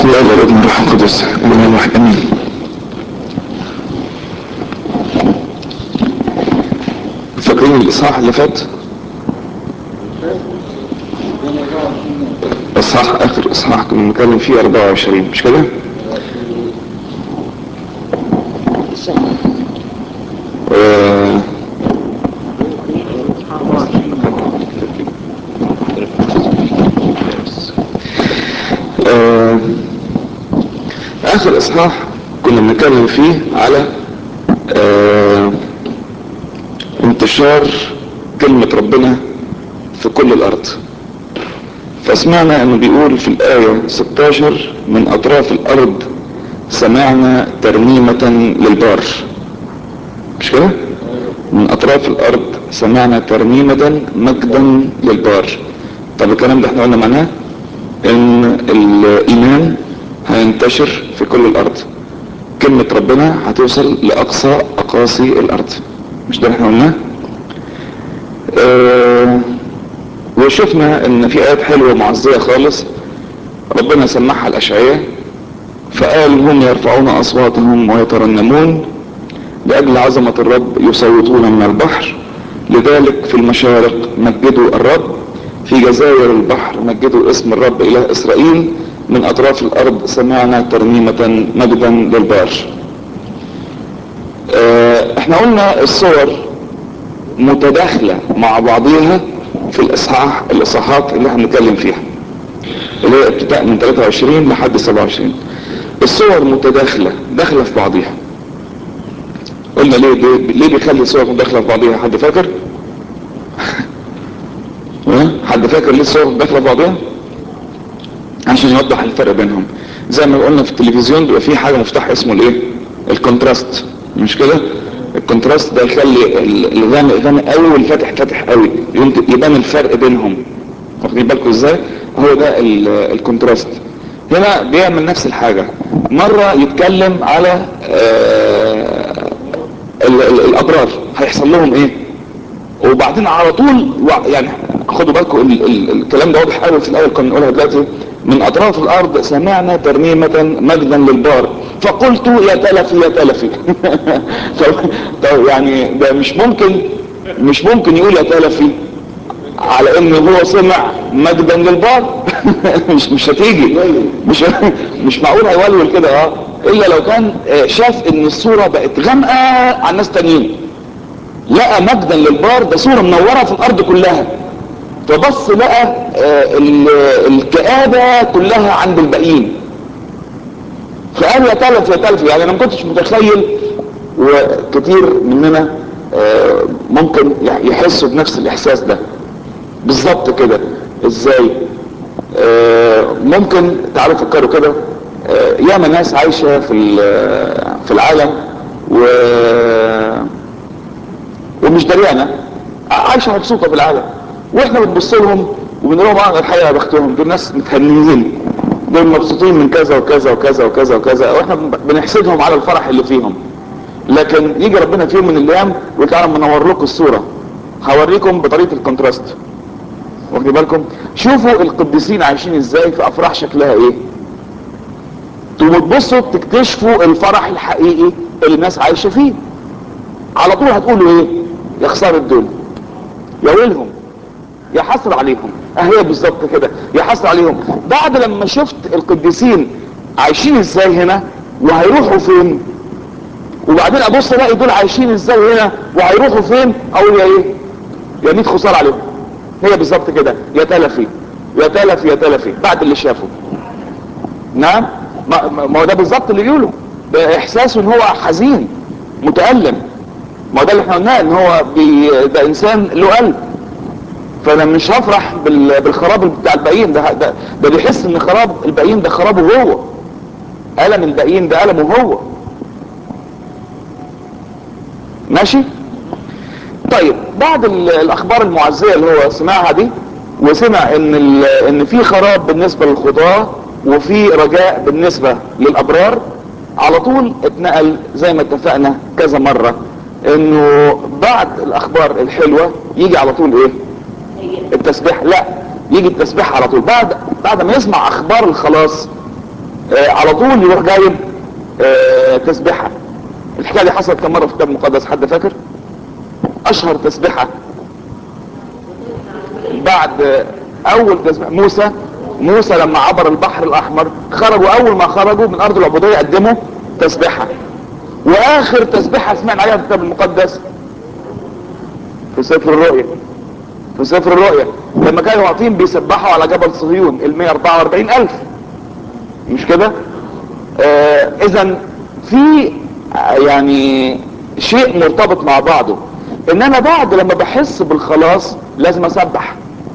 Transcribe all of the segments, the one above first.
بسم الله والابن والروح القدس الاله الواحد امين فاكرين الاصحاح اللي فات اصحاح اخر اصحاح كنا بنتكلم فيه 24 مش كده آه، آه، اخر اصحاح كنا بنتكلم فيه على آه، انتشار كلمة ربنا في كل الارض فسمعنا انه بيقول في الاية 16 من اطراف الارض سمعنا ترنيمة للبار مش كده من اطراف الارض سمعنا ترنيمة مجدا للبار طب الكلام ده احنا قلنا معناه ان الايمان هينتشر في كل الارض كلمة ربنا هتوصل لاقصى اقاصي الارض مش ده اللي احنا قلناه اه وشفنا ان في ايات حلوة معزية خالص ربنا سمعها الاشعياء فقال هم يرفعون اصواتهم ويترنمون لاجل عظمة الرب يصوتون من البحر لذلك في المشارق مجدوا الرب في جزائر البحر مجدوا اسم الرب اله اسرائيل من اطراف الارض سمعنا ترنيمة مجدا للبار اه احنا قلنا الصور متداخلة مع بعضها في الاصحاح الاصحاحات اللي احنا بنتكلم فيها اللي هي ابتداء من 23 لحد 27 الصور متداخلة داخلة في بعضها قلنا ليه ليه, ليه بيخلي الصور متداخلة في بعضها حد فاكر حد فاكر ليه الصور متداخلة في بعضها عشان يوضح الفرق بينهم زي ما قلنا في التلفزيون بيبقى في حاجة مفتاح اسمه الايه الكونتراست مش كده الكونتراست ده يخلي الغامق غامق قوي والفاتح فاتح قوي يبان الفرق بينهم واخدين بالكم ازاي هو ده الكونتراست هنا بيعمل نفس الحاجة مرة يتكلم على آه الابرار هيحصل لهم ايه وبعدين على طول يعني خدوا بالكم الكلام ده واضح قوي في الاول كنا نقولها دلوقتي من اطراف الارض سمعنا ترنيمة مجدا للبار فقلت يا تلفي يا تلفي طب يعني ده مش ممكن مش ممكن يقول يا تلفي على ان هو سمع مجدا للبار مش مش هتيجي مش مش معقول هيولول كده اه الا لو كان شاف ان الصورة بقت غامقة على الناس تانيين لقى مجدا للبار ده صورة منورة في الارض كلها فبص لقى الكآبة كلها عند الباقيين فقال يا تلف يا تلف يعني انا ما كنتش متخيل وكتير مننا ممكن يحسوا بنفس الاحساس ده بالظبط كده ازاي ممكن تعالوا فكروا كده ياما ناس عايشة في في العالم و ومش دريانة عايشة مبسوطة في العالم واحنا بنبص لهم وبنقول لهم اه الحقيقة يا بختهم دول ناس متهنيين دول مبسوطين من كذا وكذا وكذا وكذا وكذا واحنا بنحسدهم على الفرح اللي فيهم لكن يجي ربنا في يوم من الايام ويقول تعالى منور لكم الصورة هوريكم بطريقة الكونتراست واخدين بالكم شوفوا القديسين عايشين ازاي في افراح شكلها ايه وتبصوا تكتشفوا الفرح الحقيقي اللي الناس عايشة فيه على طول هتقولوا ايه يا خسارة دول يا ويلهم يا حسر عليهم اهي بالظبط كده يا حسر عليهم بعد لما شفت القديسين عايشين ازاي هنا وهيروحوا فين وبعدين ابص الاقي دول عايشين ازاي هنا وهيروحوا فين اقول يا ايه يا ميت خسارة عليهم هي بالظبط كده يا تلفي يا تلفي يا تلفي بعد اللي شافه نعم ما هو ده بالظبط اللي بيقوله ده احساسه ان هو حزين متألم ما هو ده اللي احنا قلناه ان هو بي ده انسان له قلب فانا مش هفرح بالخراب بتاع الباقيين ده, ده ده بيحس ان خراب الباقيين ده خرابه هو ألم الباقيين ده ألمه هو ماشي طيب بعد الاخبار المعزية اللي هو سمعها دي وسمع ان ان في خراب بالنسبة للخطاة وفي رجاء بالنسبة للابرار على طول اتنقل زي ما اتفقنا كذا مرة انه بعد الاخبار الحلوة يجي على طول ايه التسبيح لا يجي التسبيح على طول بعد بعد ما يسمع اخبار الخلاص آه على طول يروح جايب آه تسبيحة الحكاية دي حصلت كم مرة في الكتاب المقدس حد فاكر اشهر تسبيحة بعد آه اول تسبيحة موسى موسى لما عبر البحر الاحمر خرجوا اول ما خرجوا من ارض العبودية قدموا تسبيحة واخر تسبيحة سمعنا عليها في الكتاب المقدس في سفر الرؤيا في سفر الرؤيا لما كانوا واقفين بيسبحوا على جبل صهيون ال 144 الف مش كده آه اذا في يعني شيء مرتبط مع بعضه ان انا بعد لما بحس بالخلاص لازم اسبح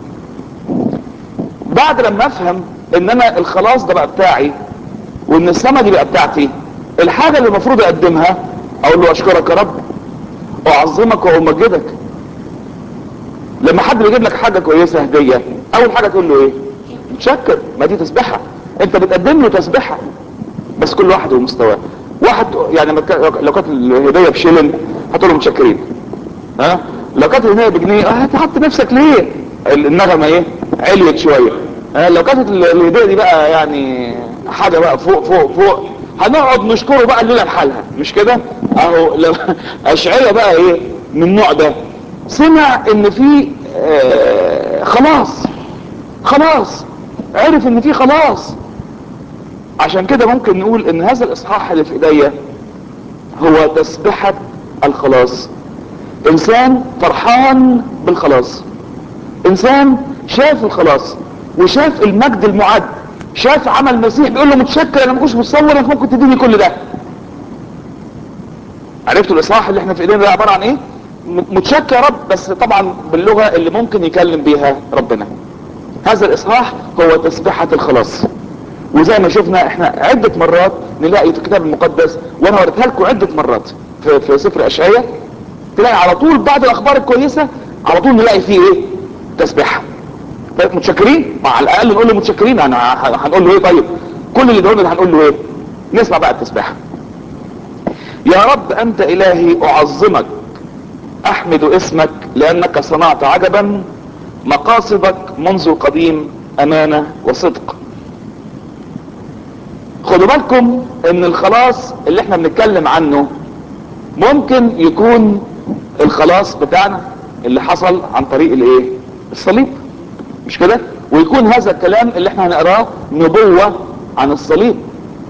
بعد لما افهم ان انا الخلاص ده بقى بتاعي وان السما دي بقى بتاعتي الحاجة اللي المفروض اقدمها اقول له اشكرك يا رب اعظمك وامجدك لما حد بيجيب لك حاجة كويسة هدية اول حاجة تقول له ايه متشكر ما دي تسبحة انت بتقدم له تسبحة بس كل واحد ومستواه واحد يعني لو كانت الهدية بشيلن هتقول له متشكرين ها لو كانت الهدية بجنيه هتحط نفسك ليه النغمة ايه عليت شوية ها لو كانت الهدية دي بقى يعني حاجة بقى فوق فوق فوق هنقعد نشكره بقى الليلة بحالها مش كده اهو لو اشعية بقى ايه من النوع ده سمع ان في آه خلاص خلاص عرف ان في خلاص عشان كده ممكن نقول ان هذا الاصحاح اللي في ايديا هو تسبحة الخلاص انسان فرحان بالخلاص انسان شاف الخلاص وشاف المجد المعد شاف عمل المسيح بيقول له متشكر انا ما كنتش متصور انك ممكن تديني كل ده عرفتوا الاصحاح اللي احنا في ايدينا ده عباره عن ايه متشكر يا رب بس طبعا باللغه اللي ممكن يكلم بيها ربنا هذا الاصحاح هو تسبحه الخلاص وزي ما شفنا احنا عدة مرات نلاقي في الكتاب المقدس وانا وريتها لكم عدة مرات في, في سفر اشعياء تلاقي على طول بعد الاخبار الكويسة على طول نلاقي فيه ايه تسبيحة طيب متشكرين مع الاقل نقول له متشكرين انا هنقول له ايه طيب كل اللي دعونا هنقول له ايه نسمع بقى التسبيحة يا رب انت الهي اعظمك احمد اسمك لانك صنعت عجبا مقاصدك منذ القديم امانة وصدق خدوا بالكم ان الخلاص اللي احنا بنتكلم عنه ممكن يكون الخلاص بتاعنا اللي حصل عن طريق الايه الصليب مش كده ويكون هذا الكلام اللي احنا هنقراه نبوة عن الصليب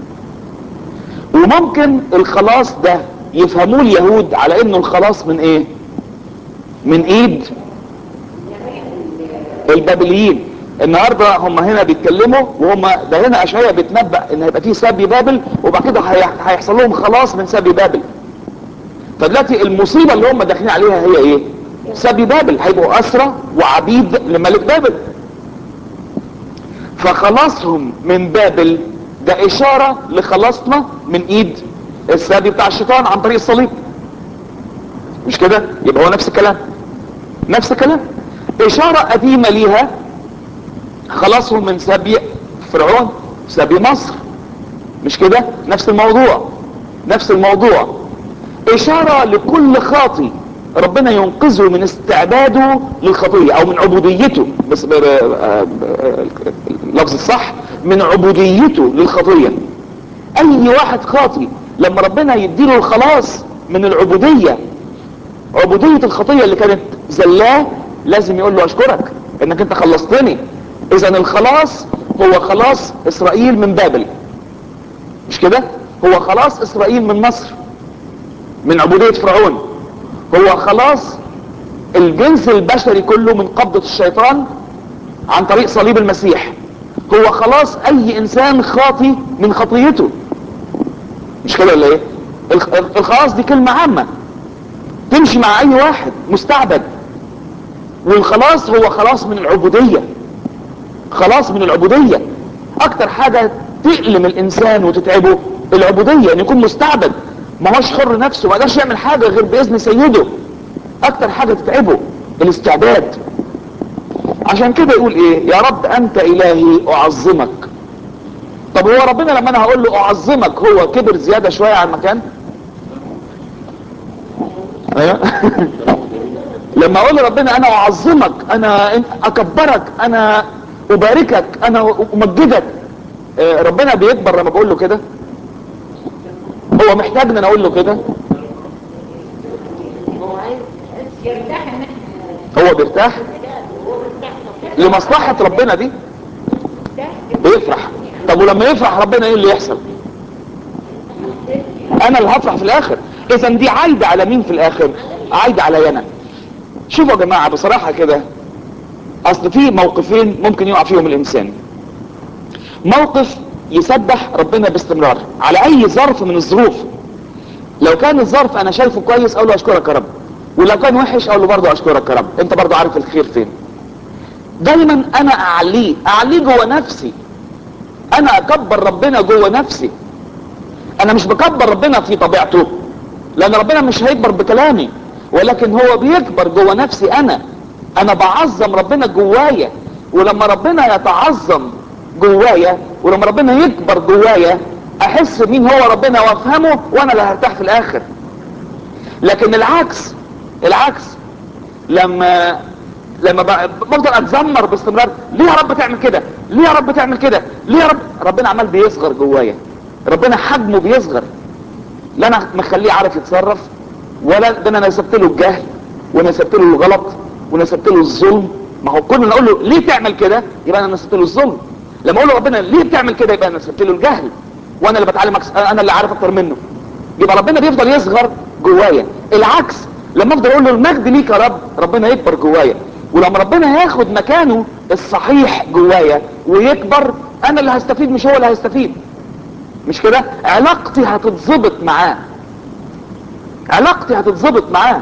وممكن الخلاص ده يفهموه اليهود على انه الخلاص من ايه من ايد البابليين النهاردة هم هنا بيتكلموا وهم ده هنا اشعياء بيتنبأ ان هيبقى فيه سبي بابل وبعد كده هيحصل لهم خلاص من سبي بابل فدلوقتي المصيبة اللي هم داخلين عليها هي ايه سبي بابل هيبقوا اسرى وعبيد لملك بابل فخلاصهم من بابل ده اشارة لخلاصنا من ايد السبي بتاع الشيطان عن طريق الصليب مش كده يبقى هو نفس الكلام نفس الكلام اشارة قديمة ليها خلاصهم من سبي فرعون سبي مصر مش كده نفس الموضوع نفس الموضوع اشارة لكل خاطي ربنا ينقذه من استعباده للخطية او من عبوديته بس اللفظ الصح من عبوديته للخطية اي واحد خاطي لما ربنا يديله الخلاص من العبودية عبودية الخطية اللي كانت زلاه لازم يقول له اشكرك انك انت خلصتني اذا الخلاص هو خلاص اسرائيل من بابل مش كده هو خلاص اسرائيل من مصر من عبودية فرعون هو خلاص الجنس البشري كله من قبضة الشيطان عن طريق صليب المسيح هو خلاص اي انسان خاطي من خطيته مش كده ولا ايه الخلاص دي كلمة عامة تمشي مع اي واحد مستعبد والخلاص هو خلاص من العبودية خلاص من العبودية اكتر حاجة تألم الانسان وتتعبه العبودية ان يكون مستعبد ما هوش حر نفسه ما قدرش يعمل حاجة غير باذن سيده اكتر حاجة تتعبه الاستعباد عشان كده يقول ايه يا رب انت الهي اعظمك طب هو ربنا لما انا هقول له اعظمك هو كبر زيادة شوية عن مكان ايوه لما اقول لربنا انا اعظمك انا اكبرك انا اباركك انا امجدك آه، ربنا بيكبر لما بقول له كده هو محتاج ان انا اقول له كده يرتاح ان احنا هو بيرتاح لمصلحة ربنا دي بيفرح طب ولما يفرح ربنا ايه اللي يحصل انا اللي هفرح في الاخر اذا دي عايدة على مين في الاخر عايدة علي انا شوفوا يا جماعة بصراحة كده اصل في موقفين ممكن يقع فيهم الانسان موقف يسبح ربنا باستمرار على اي ظرف من الظروف لو كان الظرف انا شايفه كويس اقول له اشكرك يا رب ولو كان وحش اقول له برضه اشكرك يا رب انت برضه عارف الخير فين دايما انا اعليه اعليه جوه نفسي انا اكبر ربنا جوه نفسي انا مش بكبر ربنا في طبيعته لان ربنا مش هيكبر بكلامي ولكن هو بيكبر جوه نفسي انا انا بعظم ربنا جوايا ولما ربنا يتعظم جوايا ولما ربنا يكبر جوايا احس مين هو ربنا وافهمه وانا اللي هرتاح في الاخر لكن العكس العكس لما لما ب- بفضل اتذمر باستمرار ليه يا رب تعمل كده ليه يا رب تعمل كده ليه يا رب ربنا عمال بيصغر جوايا ربنا حجمه بيصغر لا انا مخليه عارف يتصرف ولا ده انا نسبت له الجهل ونسبت له الغلط ونسبت له الظلم ما هو كل ما اقول له ليه تعمل كده يبقى انا نسبت له الظلم لما اقول له ربنا ليه بتعمل كده يبقى انا نسبت له الجهل وانا اللي بتعلم أكس... انا اللي عارف اكتر منه يبقى ربنا بيفضل يصغر جوايا العكس لما افضل اقول له المجد ليك يا رب ربنا يكبر جوايا ولما ربنا ياخد مكانه الصحيح جوايا ويكبر انا اللي هستفيد مش هو اللي هيستفيد مش كده علاقتي هتتظبط معاه علاقتي هتتظبط معاه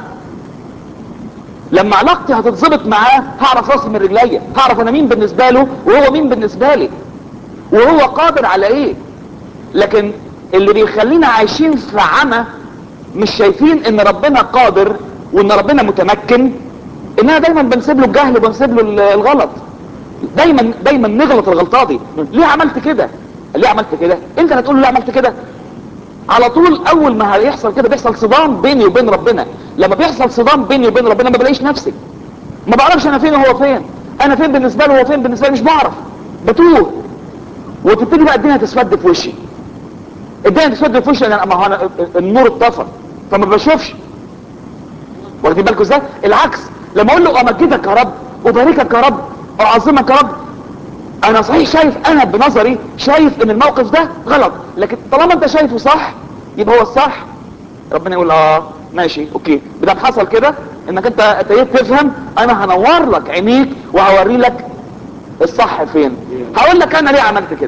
لما علاقتي هتتظبط معاه هعرف راسي من رجليا هعرف انا مين بالنسبه له وهو مين بالنسبه لي وهو قادر على ايه لكن اللي بيخلينا عايشين في عمى مش شايفين ان ربنا قادر وان ربنا متمكن اننا دايما بنسيب له الجهل وبنسيب له ال- الغلط دايما دايما نغلط الغلطه دي ليه عملت كده ليه عملت كده انت اللي هتقول له ليه عملت كده على طول اول ما هيحصل كده بيحصل صدام بيني وبين ربنا لما بيحصل صدام بيني وبين ربنا ما بلاقيش نفسي ما بعرفش انا فين وهو فين انا فين بالنسبه له وهو فين بالنسبه لي مش بعرف بتوه وتبتدي بقى الدنيا تسود في وشي الدنيا تسود في وشي لان ما هو انا النور اتطفى فما بشوفش واخدين بالكم ازاي العكس لما اقول له امجدك يا رب اباركك يا رب اعظمك يا رب انا صحيح شايف انا بنظري شايف ان الموقف ده غلط لكن طالما انت شايفه صح يبقى هو الصح ربنا يقول اه ماشي اوكي بدك حصل كده انك انت ابتديت تفهم انا هنور لك عينيك وهوري لك الصح فين هقول لك انا ليه عملت كده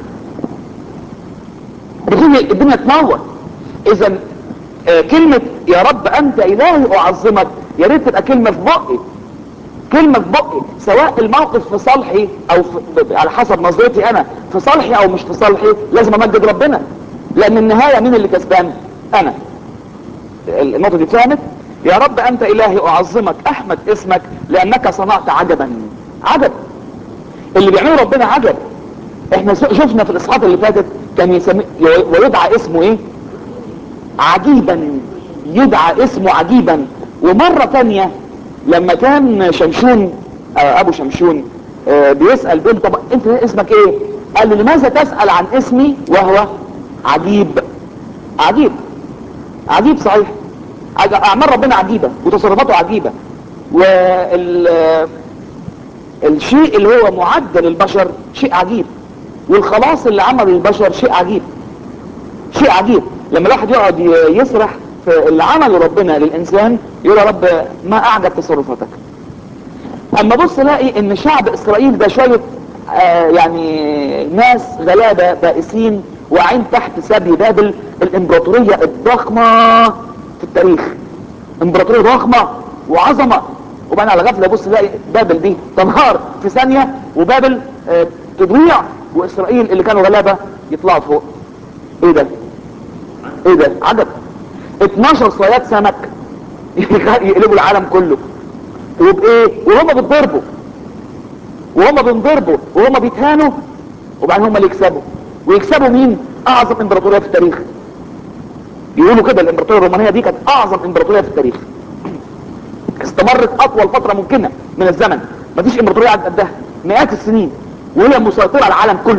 الدنيا الدنيا تنور اذا آه، كلمة يا رب انت الهي اعظمك يا ريت تبقى كلمة في بقي كلمة في بقي سواء الموقف في صالحي او في على حسب نظرتي انا في صالحي او مش في صالحي لازم امجد ربنا لان النهاية مين اللي كسبان انا النقطة دي فهمت يا رب انت الهي اعظمك احمد اسمك لانك صنعت عجبا عجب اللي بيعمله ربنا عجب احنا س- شفنا في الاصحاحات اللي فاتت كان يسمي ويدعى اسمه ايه عجيبا يدعى اسمه عجيبا ومرة تانية لما كان شمشون آه، ابو شمشون آه، بيسأل بيقول طب انت اسمك ايه قال له لماذا تسأل عن اسمي وهو عجيب عجيب عجيب صحيح عج- اعمال ربنا عجيبة وتصرفاته عجيبة وال الشيء اللي هو معد للبشر شيء عجيب والخلاص اللي عمله البشر شيء عجيب شيء عجيب لما الواحد يقعد ي- يسرح في اللي عمله ربنا للانسان يقول يا رب ما اعجب تصرفاتك اما بص الاقي ان شعب اسرائيل ده شوية آه يعني ناس غلابة بائسين واقعين تحت سبي بابل الامبراطورية الضخمة في التاريخ امبراطورية ضخمة وعظمة وبقى على غفلة بص الاقي بابل دي تنهار في ثانية وبابل آه تضيع واسرائيل اللي كانوا غلابة يطلعوا فوق ايه ده ايه ده عجب 12 صياد سمك يقلبوا العالم كله وبايه وهم بيتضربوا وهم بينضربوا وهم بيتهانوا وبعدين هم اللي يكسبوا ويكسبوا مين اعظم امبراطوريه في التاريخ يقولوا كده الامبراطوريه الرومانيه دي كانت اعظم امبراطوريه في التاريخ استمرت اطول فتره ممكنه من الزمن مفيش امبراطوريه قد قدها مئات السنين وهي مسيطره على العالم كله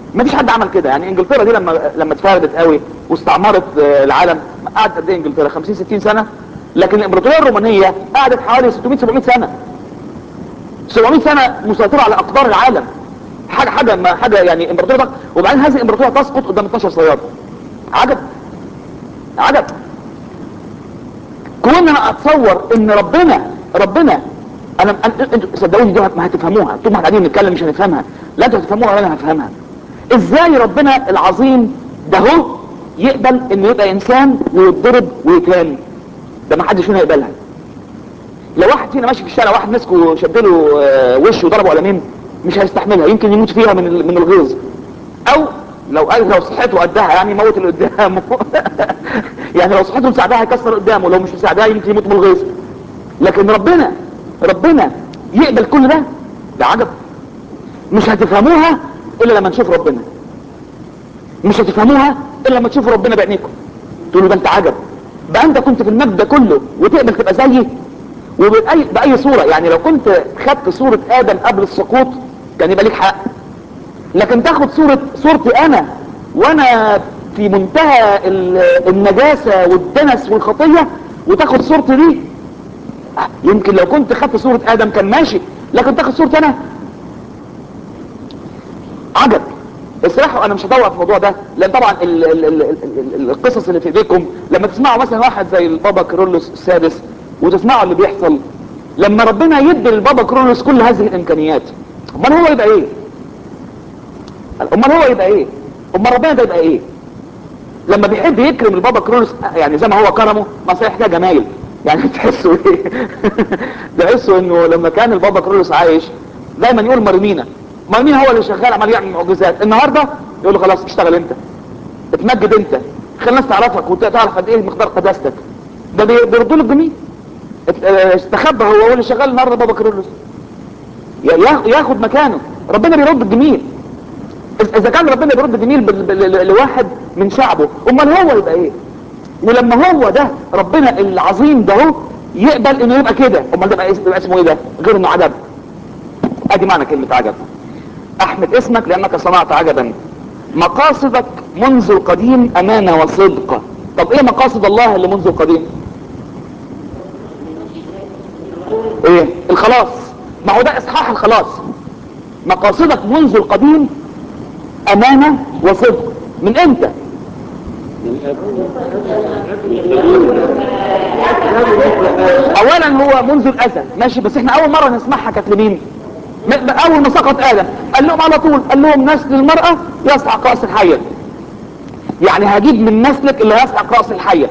ما فيش حد عمل كده يعني انجلترا دي لما لما اتفردت قوي واستعمرت آه، العالم قعدت قد ايه انجلترا 50 60 سنه لكن الامبراطوريه الرومانيه قعدت حوالي 600 700 سنه 700 سنه مسيطره على اقطار العالم حاجه حاجه ما حاجه يعني امبراطوريه ضخمة. وبعدين هذه الامبراطوريه تسقط قدام 12 صياد عجب عجب كون انا اتصور ان ربنا ربنا انا أنا- انتوا صدقوني دي ما هتفهموها طول ما احنا قاعدين نتكلم مش هنفهمها لا انتوا هتفهموها ولا انا هفهمها ازاي ربنا العظيم ده هو يقبل انه يبقى انسان ويتضرب ويتهان ده ما حدش فينا يقبلها لو واحد فينا ماشي في الشارع واحد مسكه شد له آه، وشه وضربه قلمين مش هيستحملها يمكن يموت فيها من ال- من الغيظ او لو قال لو صحته قدها يعني يموت اللي قدامه يعني لو صحته مساعدها هيكسر قدامه لو مش مساعدها يمكن يموت من الغيظ لكن ربنا ربنا يقبل كل ده ده عجب مش هتفهموها الا لما نشوف ربنا مش هتفهموها الا لما تشوفوا ربنا بعينيكم تقولوا ده انت عجب بقى انت كنت في المجد ده كله وتقبل تبقى زيي وبأي بأي صورة يعني لو كنت خدت صورة آدم قبل السقوط كان يبقى ليك حق لكن تاخد صورة صورتي أنا وأنا في منتهى ال- النجاسة والدنس والخطية وتاخد صورتي دي يمكن لو كنت خدت صورة آدم كان ماشي لكن تاخد صورتي أنا عجب اسرحوا انا مش هدور في الموضوع ده لان طبعا ال ال ال ال ال القصص اللي في ايديكم لما تسمعوا مثلا واحد زي البابا كيرلس السادس وتسمعوا اللي بيحصل لما ربنا يدي للبابا كيرلس كل هذه الامكانيات امال هو يبقى ايه امال هو يبقى ايه امال ربنا ده يبقى ايه لما بيحب يكرم البابا كرونس يعني زي ما هو كرمه ما صحيح ده جمايل يعني تحسوا ايه تحسوا انه لما كان البابا كرونس عايش دايما يقول مرمينا مرمينا هو اللي شغال عمال يعمل معجزات النهارده يقول له خلاص اشتغل انت اتمجد انت خلي الناس تعرفك وتعرف قد ايه مقدار قداستك ده بي- بيردوا له الجميل ات- اه، استخبى هو هو اللي شغال النهارده بابا كرونس يا- ياخد مكانه ربنا بيرد الجميل إذ- اذا كان ربنا بيرد جميل بال- بال- لواحد من شعبه امال هو يبقى ايه ولما هو ده ربنا العظيم ده هو يقبل انه يبقى كده امال ده يبقى اس- يبقى اسمه ايه ده غير انه عجب ادي معنى كلمة عجب احمد اسمك لانك صنعت عجبا مقاصدك منذ القديم امانة وصدق طب ايه مقاصد الله اللي منذ القديم ايه الخلاص ما هو ده اصحاح الخلاص مقاصدك منذ القديم امانة وصدق من امتى اولا هو منذ الازل ماشي بس احنا اول مرة نسمعها كانت لمين م- م- اول ما سقط ادم قال لهم على طول قال لهم نسل المرأة يسحق رأس الحية يعني هجيب من نسلك اللي هيسحق رأس الحية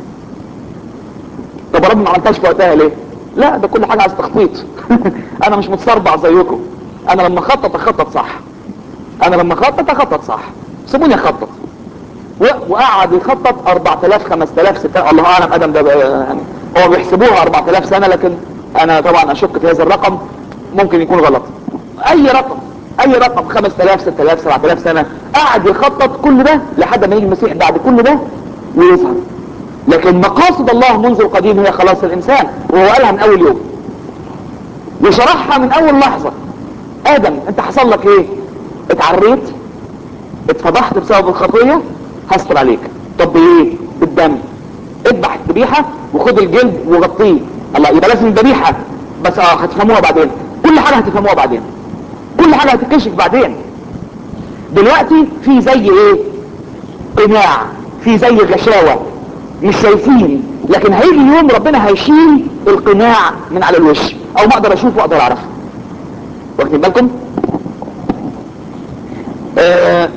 طب يا رب ما عملتهاش في وقتها ليه لا ده كل حاجة عايز تخطيط انا مش متصربع زيكم انا لما اخطط اخطط صح انا لما اخطط اخطط صح سيبوني اخطط و- وقعد يخطط 4000 5000 6000 الله اعلم ادم ده بقى يعني هو بيحسبوها 4000 سنه لكن انا طبعا اشك في هذا الرقم ممكن يكون غلط اي رقم اي رقم 5000 6000 7000 سنه قعد يخطط كل ده لحد ما يجي المسيح بعد كل ده ويظهر لكن مقاصد الله منذ القديم هي خلاص الانسان وهو قالها من اول يوم وشرحها من اول لحظه ادم انت حصل لك ايه اتعريت اتفضحت بسبب الخطية هستر عليك طب بايه بالدم اذبح الذبيحة وخد الجلد وغطيه الله يبقى لازم الذبيحة بس اه هتفهموها بعدين كل حاجة هتفهموها بعدين كل حاجة هتكشف بعدين دلوقتي في زي ايه قناع في زي غشاوة مش شايفين لكن هيجي يوم ربنا هيشيل القناع من على الوش او ما اقدر اشوفه واقدر اعرفه واخدين بالكم آه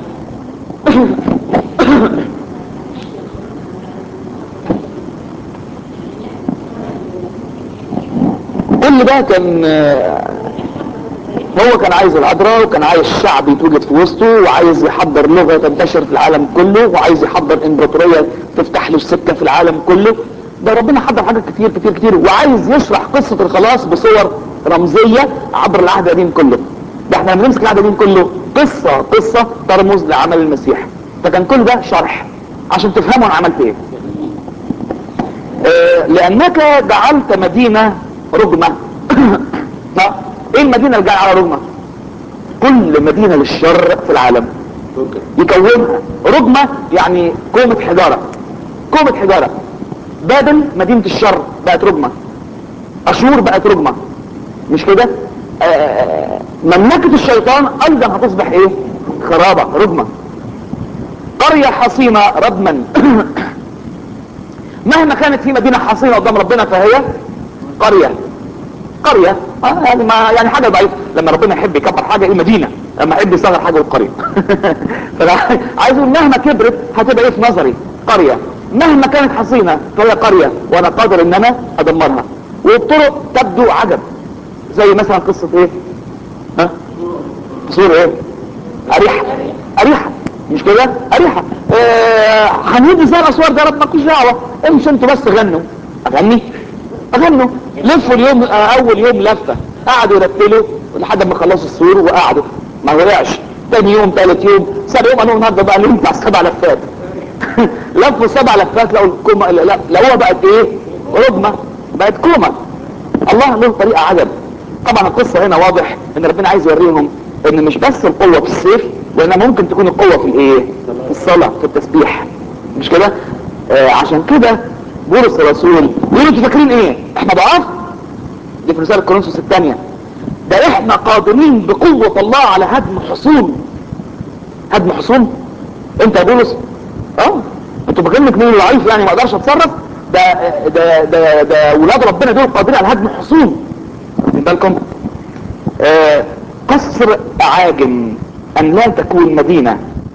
كل ده كان آه، هو كان عايز العذراء وكان عايز شعب يتوجد في وسطه وعايز يحضر لغة تنتشر في العالم كله وعايز يحضر امبراطورية تفتح له السكة في العالم كله ده ربنا حضر حاجات كتير كتير كتير وعايز يشرح قصة الخلاص بصور رمزية عبر العهد القديم كله ده احنا لما نمسك العهد القديم كله قصة قصة ترمز لعمل المسيح فكان كل ده شرح عشان تفهموا انا عملت ايه آه، لانك جعلت مدينة رجمة ها؟ ايه المدينة اللي جاية على رجمة كل مدينة للشر في العالم يكونها رجمة يعني كومة حجارة كومة حجارة بابل مدينة الشر بقت رجمة اشور بقت رجمة مش كده آه، مملكة الشيطان ايضا هتصبح ايه خرابة رجمة قرية حصينة ردما مهما كانت في مدينة حصينة قدام ربنا فهي قرية قرية آه يعني ما يعني حاجة ضعيفة لما ربنا يحب يكبر حاجة ايه مدينة لما يحب يصغر حاجة القرية فانا عايز اقول مهما كبرت هتبقى ايه في نظري قرية مهما كانت حصينة فهي قرية وانا قادر ان انا ادمرها والطرق تبدو عجب زي مثلا قصة ايه ها سور ايه اريحة اريحة مش كده اريحة آه هنيجي زي الاسوار ده رب مالكوش دعوة امشوا انتوا بس غنوا اغني اغنوا لفوا اليوم آه اول يوم لفة قعدوا يرتلوا لحد ما خلصوا السور وقعدوا ما وقعش تاني يوم تالت يوم سابع يوم قالوا النهارده بقى اليوم بتاع السبع لفات لفوا سبع لفات لقوا الكومة لا لقوها بقت ايه رجمة بقت كومة الله له طريقة عجب طبعا القصة هنا واضح ان ربنا عايز يوريهم ان مش بس القوة في السيف وانها ممكن تكون القوة في الايه في الصلاة في التسبيح مش كده آه عشان كده بولس الرسول بيقول انتوا فاكرين ايه احنا ضعاف دي في رسالة كورنثوس الثانية ده احنا قادرين بقوة الله على هدم حصون هدم حصون انت يا بولس اه انتوا فاكرين انك مين ضعيف يعني ما اقدرش اتصرف ده ده ده ده ولاد ربنا دول قادرين على هدم حصون واخدين بالكم آه قصر اعاجم ان لا تكون مدينة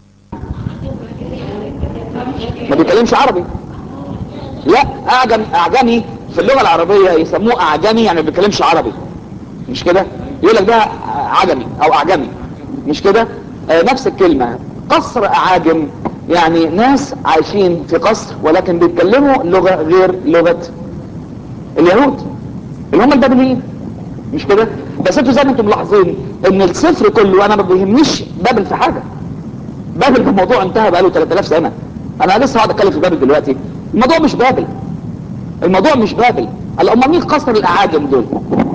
ما بيتكلمش عربي لا اعجم اعجمي في اللغة العربية يسموه اعجمي يعني ما بيتكلمش عربي مش كده يقول لك ده عجمي او اعجمي مش كده آه نفس الكلمة قصر اعاجم يعني ناس عايشين في قصر ولكن بيتكلموا لغة غير لغة اليهود اللي هم البابليين مش كده بس انتوا زي ما انتم ملاحظين ان السفر كله انا ما بيهمنيش بابل في حاجة بابل في الموضوع انتهى بقاله 3000 سنة انا لسه هقعد اتكلم في بابل دلوقتي الموضوع مش بابل الموضوع مش بابل الامم مين قصر الاعاجم دول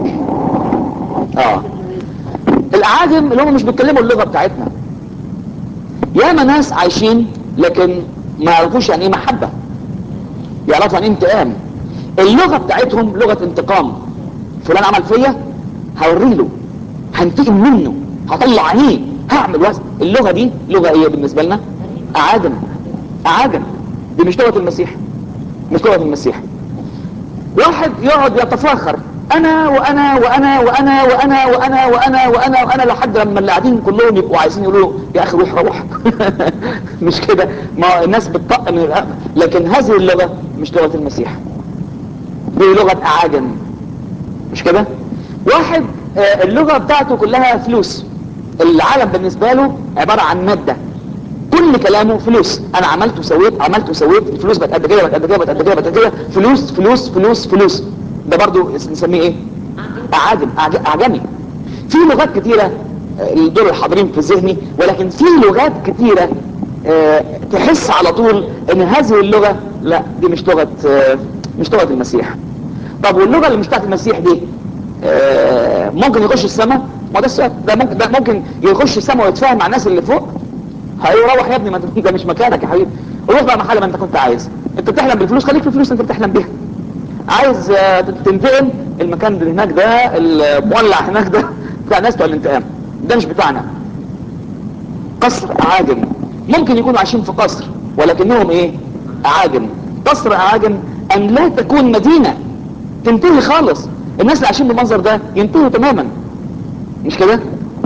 اه الاعاجم اللي هم مش بيتكلموا اللغة بتاعتنا ياما ناس عايشين لكن ما يعرفوش يعني ايه محبة يعرفوا يعني ايه انتقام اللغة بتاعتهم لغة انتقام فلان عمل فيا هوري له هنتقم منه هطلع عينيه هعمل وزن اللغة دي لغة ايه بالنسبة لنا اعاجم اعاجم دي مش لغة المسيح مش لغة المسيح واحد يقعد يتفاخر انا وانا وانا وانا وانا وانا وانا وانا وانا لحد لما اللي قاعدين كلهم يبقوا عايزين يقولوا له يا اخي روح روح مش كده ما الناس بتطق من الأ... لكن هذه اللغة مش لغة المسيح دي لغة اعاجم مش كده واحد آه اللغة بتاعته كلها فلوس العالم بالنسبة له عبارة عن مادة كل كلامه فلوس انا عملت وسويت عملت وسويت الفلوس بقت قد كده بقت قد كده بقت قد كده بقت قد كده فلوس فلوس فلوس فلوس ده برضو نسميه ايه اعاجم أعج- اعجمي في لغات كتيرة آه، دول الحاضرين في ذهني ولكن في لغات كتيرة آه، تحس على طول ان هذه اللغة لا دي مش لغة آه، مش لغة المسيح طب واللغة اللي مش بتاعت المسيح دي آه، ممكن يخش السماء ما ده السؤال ده ممكن ده ممكن يخش السماء ويتفاهم مع الناس اللي فوق هيقول روح يا ابني ما انت ده مش مكانك يا حبيبي روح بقى محل ما انت كنت عايز انت بتحلم بالفلوس خليك في الفلوس اللي انت بتحلم بيها عايز آه، تنتقم المكان اللي هناك ده المولع هناك ده بتاع ناس بتوع الانتقام ده مش بتاعنا قصر عاجم ممكن يكونوا عايشين في قصر ولكنهم ايه عاجم قصر عاجم ان لا تكون مدينة تنتهي خالص الناس اللي عايشين بالمنظر ده ينتهوا تماما مش كده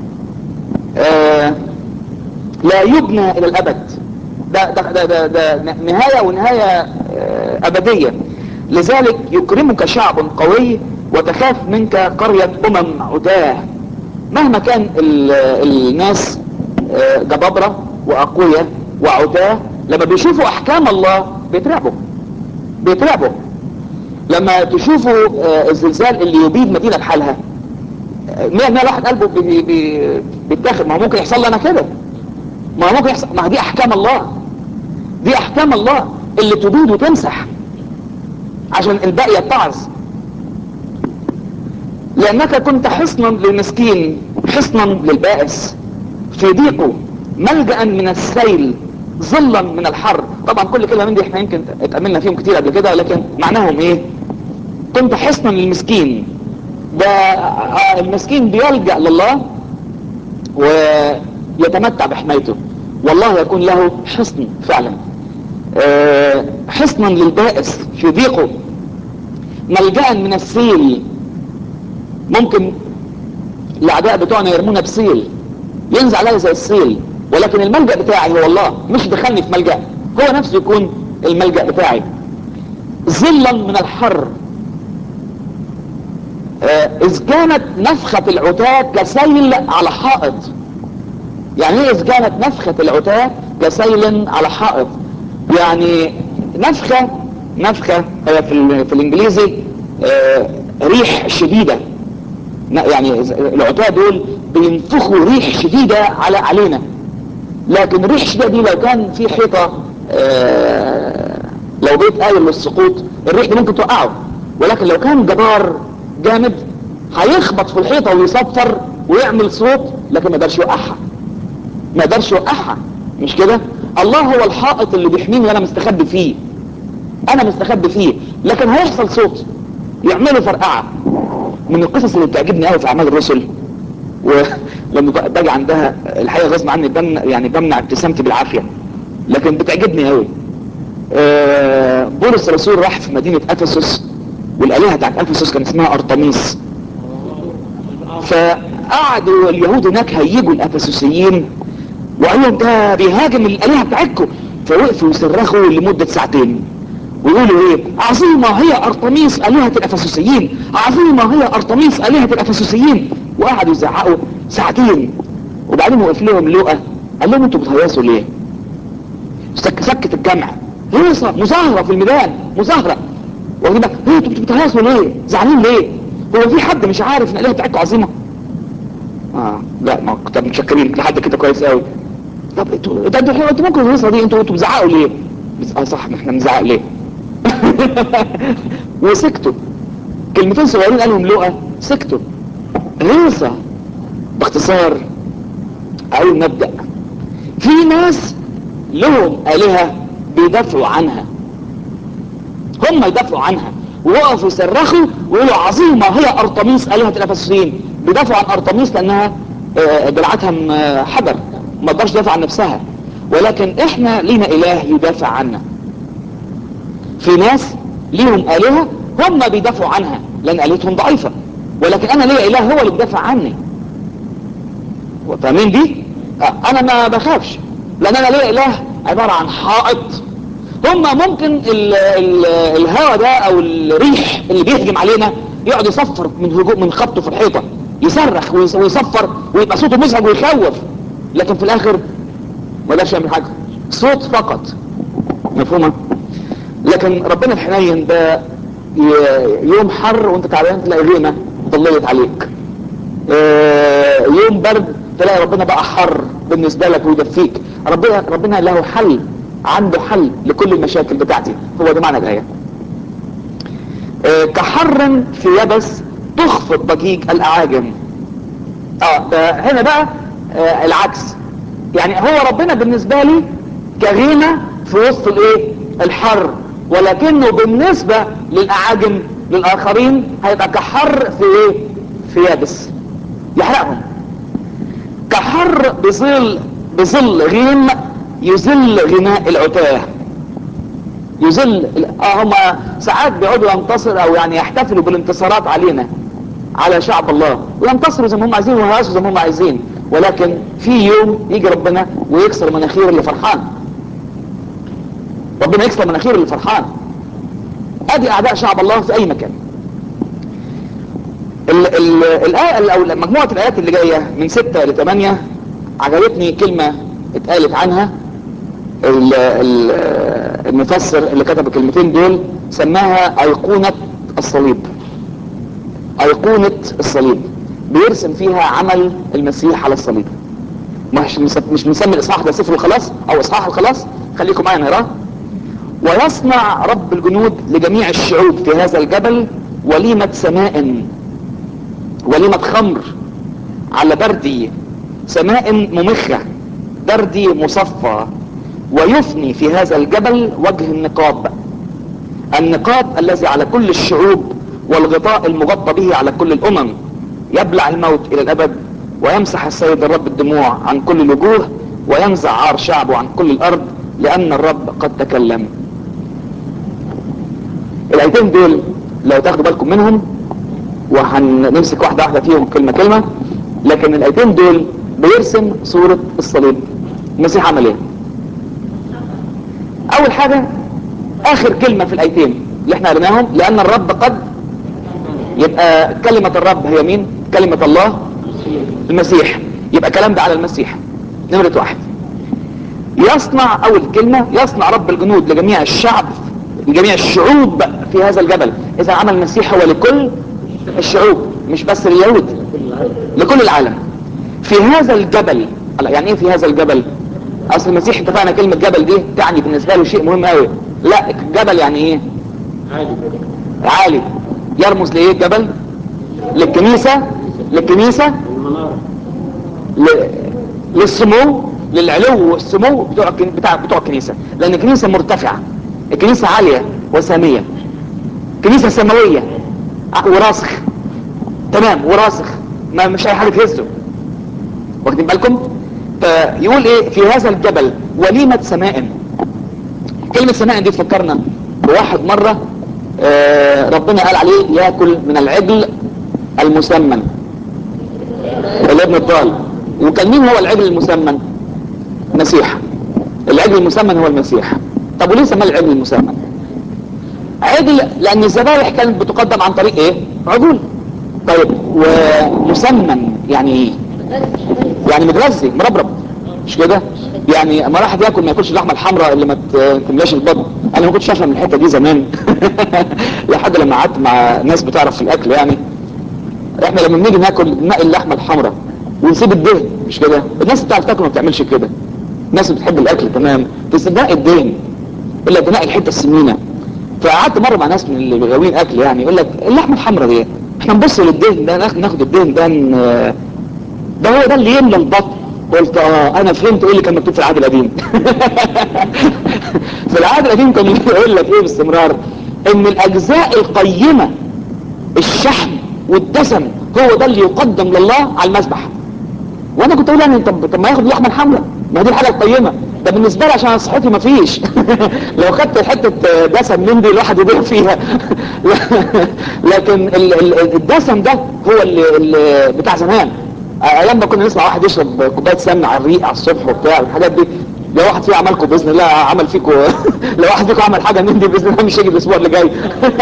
آه لا يبنى الى الابد ده, ده, ده, ده, ده نهاية ونهاية آه ابدية لذلك يكرمك شعب قوي وتخاف منك قرية امم عتاه مهما كان ال- الناس آه، جبابرة واقوياء وعتاه لما بيشوفوا احكام الله بيترعبوا بيترعبوا لما تشوفوا آه، الزلزال اللي يبيد مدينة بحالها آه، مية مية واحد قلبه بي- بي- بيتاخد ما هو ممكن يحصل لنا كده ما هو ممكن يحصل ما هي دي احكام الله دي احكام الله اللي تبيد وتمسح عشان الباقي يتعظ لانك كنت حصنا للمسكين حصنا للبائس في ضيقه ملجأ من السيل ظلا من الحر طبعا كل كلمة من دي احنا يمكن اتأملنا فيهم كتير قبل كده لكن معناهم ايه كنت حصنا للمسكين ده آه، المسكين بيلجأ لله ويتمتع بحمايته والله يكون له حصن فعلا آه، حصنا للبائس في ضيقه ملجأ من السيل ممكن الاعداء بتوعنا يرمونا بسيل ينزل عليا زي السيل ولكن الملجأ بتاعي هو الله مش دخلني في ملجأ هو نفسه يكون الملجأ بتاعي ظلا من الحر آه، اذ كانت نفخة العتاة كسيل على حائط يعني ايه اذ كانت نفخة العتاة كسيل على حائط يعني نفخة نفخة هي في, ال- في الانجليزي آه، ريح شديدة ن- يعني العتاة دول بينفخوا ريح شديدة على علينا لكن الريح الشديدة دي لو كان في حيطة آه، لو بيت قايل للسقوط الريح دي ممكن توقعه ولكن لو كان جبار جامد هيخبط في الحيطة ويصفر ويعمل صوت لكن ما يقدرش يوقعها ما يقدرش يوقعها مش كده الله هو الحائط اللي بيحميني وانا مستخبي فيه انا مستخبي فيه لكن هيحصل صوت يعملوا فرقعه من القصص اللي بتعجبني قوي في اعمال الرسل ولما ب- باجي عندها الحقيقه غصب عني بمنع يعني بمنع ابتسامتي بالعافيه لكن بتعجبني قوي آه، بولس الرسول راح في مدينه افسس والالهه بتاعت افسس كان اسمها ارتميس فقعدوا اليهود هناك هيجوا الافسسيين وقال لهم ده بيهاجم الالهه بتاعتكم فوقفوا يصرخوا لمده ساعتين ويقولوا ايه عظيمه هي ارتميس الهه الافسسيين عظيمه هي ارتميس الهه الافسسيين وقعدوا يزعقوا ساعتين وبعدين وقف لهم لقى قال لهم انتوا بتهيصوا ليه سك سكت الجمع هيصه مظاهره في الميدان مظاهره واخدين بالك ايه انتوا بتهيصوا ليه زعلانين ليه هو في حد مش عارف ان الالهه بتاعتكم عظيمه اه لا ما كنت متشكرين لحد كده كويس قوي طب انتوا ده انتوا انتوا ممكن الهيصه دي انتوا انتوا بتزعقوا ليه بس اه صح ما احنا بنزعق ليه وسكتوا كلمتين صغيرين قالهم لقى سكتوا هيصه باختصار اقول مبدأ في ناس لهم آلهة بيدافعوا عنها هم يدافعوا عنها ووقفوا يصرخوا ويقولوا عظيمة هي أرطميس آلهة الأفسسيين بيدافعوا عن أرطميس لأنها آه، دلعتها م- آه، حجر ما تقدرش تدافع عن نفسها ولكن احنا لينا إله يدافع عنا في ناس ليهم آلهة هم بيدافعوا عنها لأن آلهتهم ضعيفة ولكن أنا ليا إله هو اللي بيدافع عني فاهمين دي؟ آه، انا ما بخافش لان انا ليا اله عبارة عن حائط هم ممكن ال ال الهواء ده او الريح اللي بيهجم علينا يقعد يصفر من هجوم من خبطه في الحيطة يصرخ ويص- ويصفر ويبقى صوته مزعج ويخوف لكن في الاخر ما قدرش يعمل حاجة صوت فقط مفهومة لكن ربنا الحنين ده ي- يوم حر وانت تعبان تلاقي غيمة ضليت عليك آه، يوم برد تلاقي ربنا بقى حر بالنسبة لك ويدفيك ربنا ربنا له حل عنده حل لكل المشاكل بتاعتي هو ده معنى الآية آه، كحر في يبس تخفض ضجيج الأعاجم اه ده هنا بقى آه العكس يعني هو ربنا بالنسبة لي كغنى في وسط الايه الحر ولكنه بالنسبة للأعاجم للآخرين هيبقى كحر في ايه في يابس يحرقهم كحر بظل بظل غيم يذل غناء العتاه يذل اه هم ساعات بيقعدوا ينتصر او يعني يحتفلوا بالانتصارات علينا على شعب الله وينتصروا زي ما هم عايزين ويهاسوا زي ما هم عايزين ولكن في يوم يجي ربنا ويكسر مناخير اللي فرحان ربنا يكسر مناخير اللي فرحان ادي اعداء شعب الله في اي مكان ال ال الآية او مجموعة الايات اللي جاية من ستة لثمانية عجبتني كلمة اتقالت عنها ال- ال- المفسر اللي كتب الكلمتين دول سماها ايقونة الصليب ايقونة الصليب بيرسم فيها عمل المسيح على الصليب مش مس- مش مسمي الاصحاح ده سفر الخلاص او اصحاح الخلاص خليكم معايا نقراه ويصنع رب الجنود لجميع الشعوب في هذا الجبل وليمة سماء وليمة خمر على بردي سماء ممخة دردي مصفى ويفني في هذا الجبل وجه النقاب النقاب الذي على كل الشعوب والغطاء المغطى به على كل الامم يبلع الموت الى الابد ويمسح السيد الرب الدموع عن كل الوجوه وينزع عار شعبه عن كل الارض لان الرب قد تكلم الايتين دول لو تاخدوا بالكم منهم وهنمسك واحدة واحدة فيهم كلمة كلمة لكن الايتين دول بيرسم صورة الصليب المسيح عمل ايه اول حاجة اخر كلمة في الايتين اللي احنا قريناهم لان الرب قد يبقى كلمة الرب هي مين كلمة الله المسيح يبقى كلام ده على المسيح نمرة واحد يصنع اول كلمة يصنع رب الجنود لجميع الشعب لجميع الشعوب في هذا الجبل اذا عمل المسيح هو لكل الشعوب مش بس لليهود لكل العالم في هذا الجبل الله، يعني ايه في هذا الجبل اصل المسيح اتفقنا كلمة جبل دي تعني بالنسبة له شيء مهم قوي لا الجبل يعني ايه عالي يرمز لايه الجبل للكنيسة للكنيسة ل... للسمو للعلو والسمو بتوع الكن- بتاع بتوع الكنيسة لان الكنيسة مرتفعة الكنيسة عالية وسامية كنيسة سماوية ع- وراسخ تمام وراسخ ما مش اي حاجة تهزه واخدين بالكم فيقول ايه في هذا الجبل وليمة سماء كلمة سماء دي تفكرنا بواحد مرة آه ربنا قال عليه ياكل من العجل المسمن الابن الضال وكان مين هو العجل المسمن مسيح العجل المسمن هو المسيح طب وليه سماه العجل المسمن عجل لان الذبائح كانت بتقدم عن طريق ايه عجول طيب ومسمن يعني ايه يعني متغذي مربرب مش كده يعني اما واحد ياكل ما ياكلش اللحمه الحمراء اللي ما ت- تملاش البطن انا ما كنتش افهم الحته دي زمان لحد لما قعدت مع ناس بتعرف في الاكل يعني احنا لما بنيجي ناكل نقي اللحمه الحمراء ونسيب الدهن مش كده الناس بتعرف تاكل ما بتعملش كده الناس اللي بتحب الاكل تمام بس نقي الدهن الا تنقي الحته السمينه فقعدت مره مع ناس من اللي غاويين اكل يعني يقول لك اللحمه الحمراء دي احنا نبص للدهن ده ناخد ناخد الدهن ده ن- ده هو ده اللي يملى البطن قلت اه انا فهمت ايه اللي كان مكتوب في العهد القديم في العهد القديم كان يقول لك ايه باستمرار ان الاجزاء القيمة الشحم والدسم هو ده اللي يقدم لله على المذبح وانا كنت اقول يعني طب طب ما ياخد اللحمه الحمراء ما دي الحاجه القيمه ده بالنسبه لي عشان صحتي ما فيش لو خدت حته دسم من دي الواحد يضيع فيها لكن ال- ال- الدسم ده هو اللي اللي بتاع زمان ايام ما كنا نسمع واحد يشرب كوبايه سمنه على الريق على الصبح وبتاع الحاجات دي لو واحد فيكم عملكم باذن الله عمل فيكم لو واحد فيكم عمل حاجه من دي باذن الله مش هيجي الاسبوع اللي جاي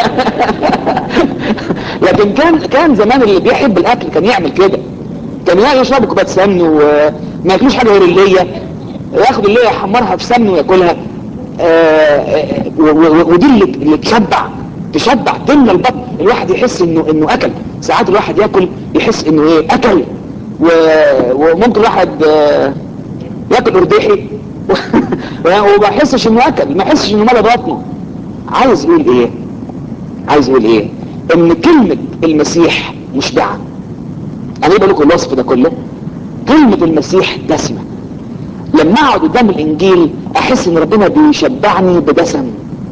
لكن كان كان زمان اللي بيحب الاكل كان يعمل كده كان يعني يشرب كوبايه سمن وما ياكلوش حاجه غير الليه ياخد الليه يحمرها في سمن وياكلها آه، آه، و- و- ودي اللي اللي تشبع تشبع تملى البطن الواحد يحس انه انه اكل ساعات الواحد ياكل يحس انه ايه اكل و- وممكن الواحد آه، ياكل ارداحي وما يحسش انه اكل ما يحسش انه ملى بطنه عايز يقول ايه عايز يقول ايه ان كلمة المسيح مشبعة انا ليه بقول لكم الوصف ده كله كلمة المسيح دسمة لما اقعد قدام الانجيل احس ان ربنا بيشبعني بدسم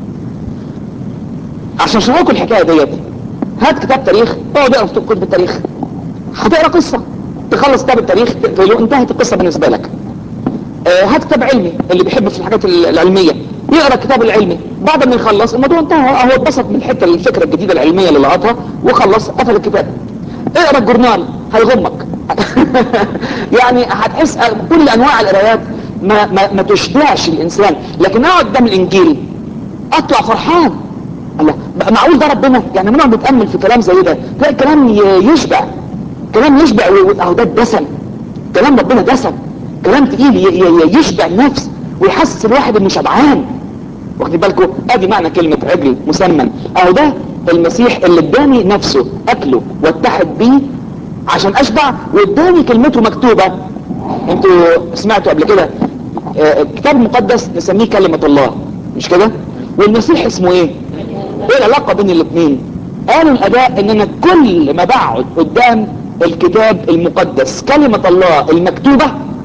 عشان اشرح لكم الحكايه ديت هات كتاب تاريخ اقعد اقرا في كتب التاريخ هتقرا قصه تخلص كتاب التاريخ تقفله انتهت القصه بالنسبه لك آه، هات كتاب علمي اللي بيحب في الحاجات ال- العلميه يقرا الكتاب العلمي بعد ما يخلص الموضوع انتهى هو اتبسط من الحته الفكره الجديده العلميه اللي لقطها وخلص قفل الكتاب اقرا الجورنال هيغمك يعني هتحس كل انواع القرايات ما, ما, ما تشبعش الانسان لكن اقعد قدام الانجيل اطلع فرحان الله معقول ده ربنا يعني بنقعد نتامل في كلام زي ده تلاقي الكلام ي- يشبع كلام يشبع و- و- اهو ده الدسم كلام ربنا دسم كلام تقيل ي- ي- يشبع النفس ويحسس الواحد انه شبعان واخدين بالكم ادي معنى كلمة عجل مسمن اهو ده المسيح اللي اداني نفسه اكله واتحد بيه عشان اشبع واداني كلمته مكتوبة انتوا سمعتوا قبل كده آه، الكتاب المقدس نسميه كلمة الله مش كده والمسيح اسمه ايه ايه العلاقة بين الاثنين قالوا الاباء ان انا كل ما بقعد قدام الكتاب المقدس كلمة الله المكتوبة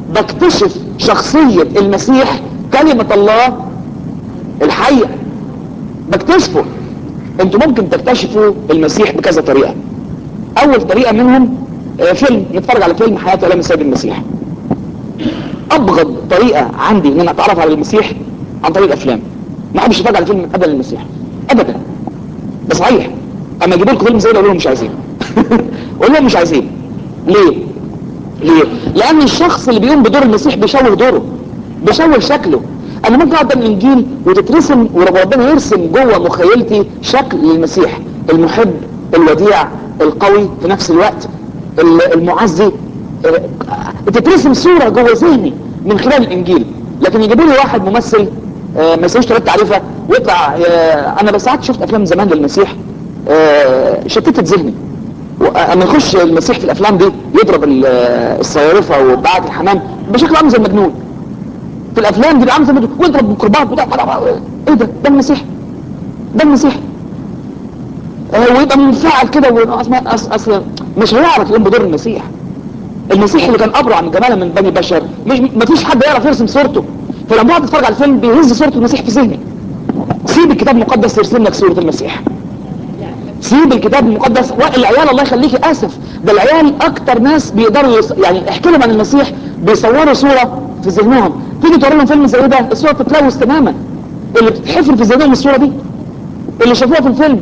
بكتشف شخصية المسيح كلمة الله الحية بكتشفه انتوا ممكن تكتشفوا المسيح بكذا طريقة اول طريقة منهم آه، فيلم نتفرج على فيلم حياة ولم السيد المسيح ابغض طريقة عندي ان انا اتعرف على المسيح عن طريق الافلام ما احبش اتفرج على فيلم ابدا المسيح ابدا ده صحيح اما يجيبوا لكم فيلم زي ده اقول لهم مش عايزين اقول لهم مش عايزين ليه ليه لان الشخص اللي بيقوم بدور المسيح بيشوه دوره بيشوه شكله انا ممكن اقعد قدام الانجيل وتترسم وربنا يرسم جوه مخيلتي شكل للمسيح المحب الوديع القوي في نفس الوقت ال- المعزي آه، تترسم صورة جوه ذهني من خلال الانجيل لكن يجيبوا لي واحد ممثل آه، ما يسويش ثلاث تعريفه ويطلع آه، انا بس ساعات شفت افلام زمان للمسيح آه، شتتت ذهني اما يخش المسيح في الافلام دي يضرب ال- الصيارفه وبعت الحمام بشكل عامل زي المجنون في الافلام دي عامل زي المجنون ويضرب بالكرباج بتاع ايه ده ده المسيح ده المسيح آه، ويبقى منفعل كده واصل أص- اصل مش هيعرف يقوم بدور المسيح المسيح اللي كان ابرع من جمالا من بني بشر مش مفيش حد يعرف يرسم صورته فلما بقعد اتفرج على الفيلم بيهز صورة المسيح في ذهني سيب الكتاب المقدس يرسم لك صورة المسيح سيب الكتاب المقدس والعيال الله يخليكي اسف ده العيال اكتر ناس بيقدروا يص... يعني احكي لهم عن المسيح بيصوروا صورة في ذهنهم تيجي توري لهم فيلم زي ده الصورة بتتلوث تماما اللي بتتحفر في ذهنهم الصورة دي اللي شافوها في الفيلم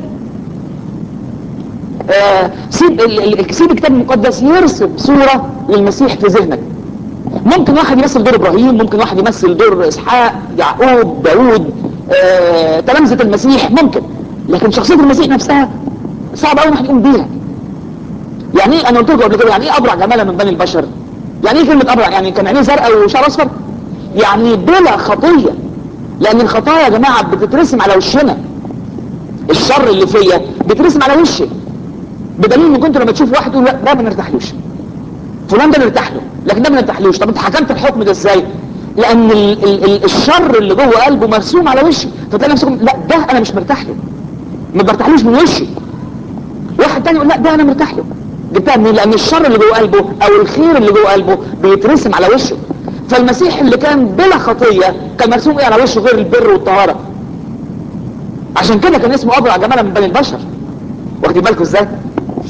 آه سيب ال... ال... سيب الكتاب المقدس يرسم صورة للمسيح في ذهنك ممكن واحد يمثل دور ابراهيم ممكن واحد يمثل دور اسحاق يعقوب داود آه، تلامذة المسيح ممكن لكن شخصية المسيح نفسها صعب قوي ان احنا نقوم بيها يعني ايه انا قلت لكم قبل كده يعني ايه ابرع جمالا من بني البشر يعني ايه كلمة ابرع يعني كان عينيه زرقاء وشعر اصفر يعني بلا خطية لان الخطايا يا جماعة بتترسم على وشنا الشر اللي فيا بيترسم على وشي بدليل ان كنت لما تشوف واحد تقول لا ده ما نرتاحلوش فلان ده نرتاح له لكن ده ما نرتاحلوش طب انت حكمت الحكم ده ازاي لان ال ال ال الشر اللي جوه قلبه مرسوم على وشه فتلاقي نفسك لا ده انا مش مرتاح له ما برتاحلوش من وشه واحد تاني يقول لا ده انا مرتاح له جبتها منين لان الشر اللي جوه قلبه او الخير اللي جوه قلبه بيترسم على وشه فالمسيح اللي كان بلا خطية كان مرسوم ايه على وشه غير البر والطهارة عشان كده كان اسمه ابرع جمالا من بني البشر واخدين بالكم ازاي ف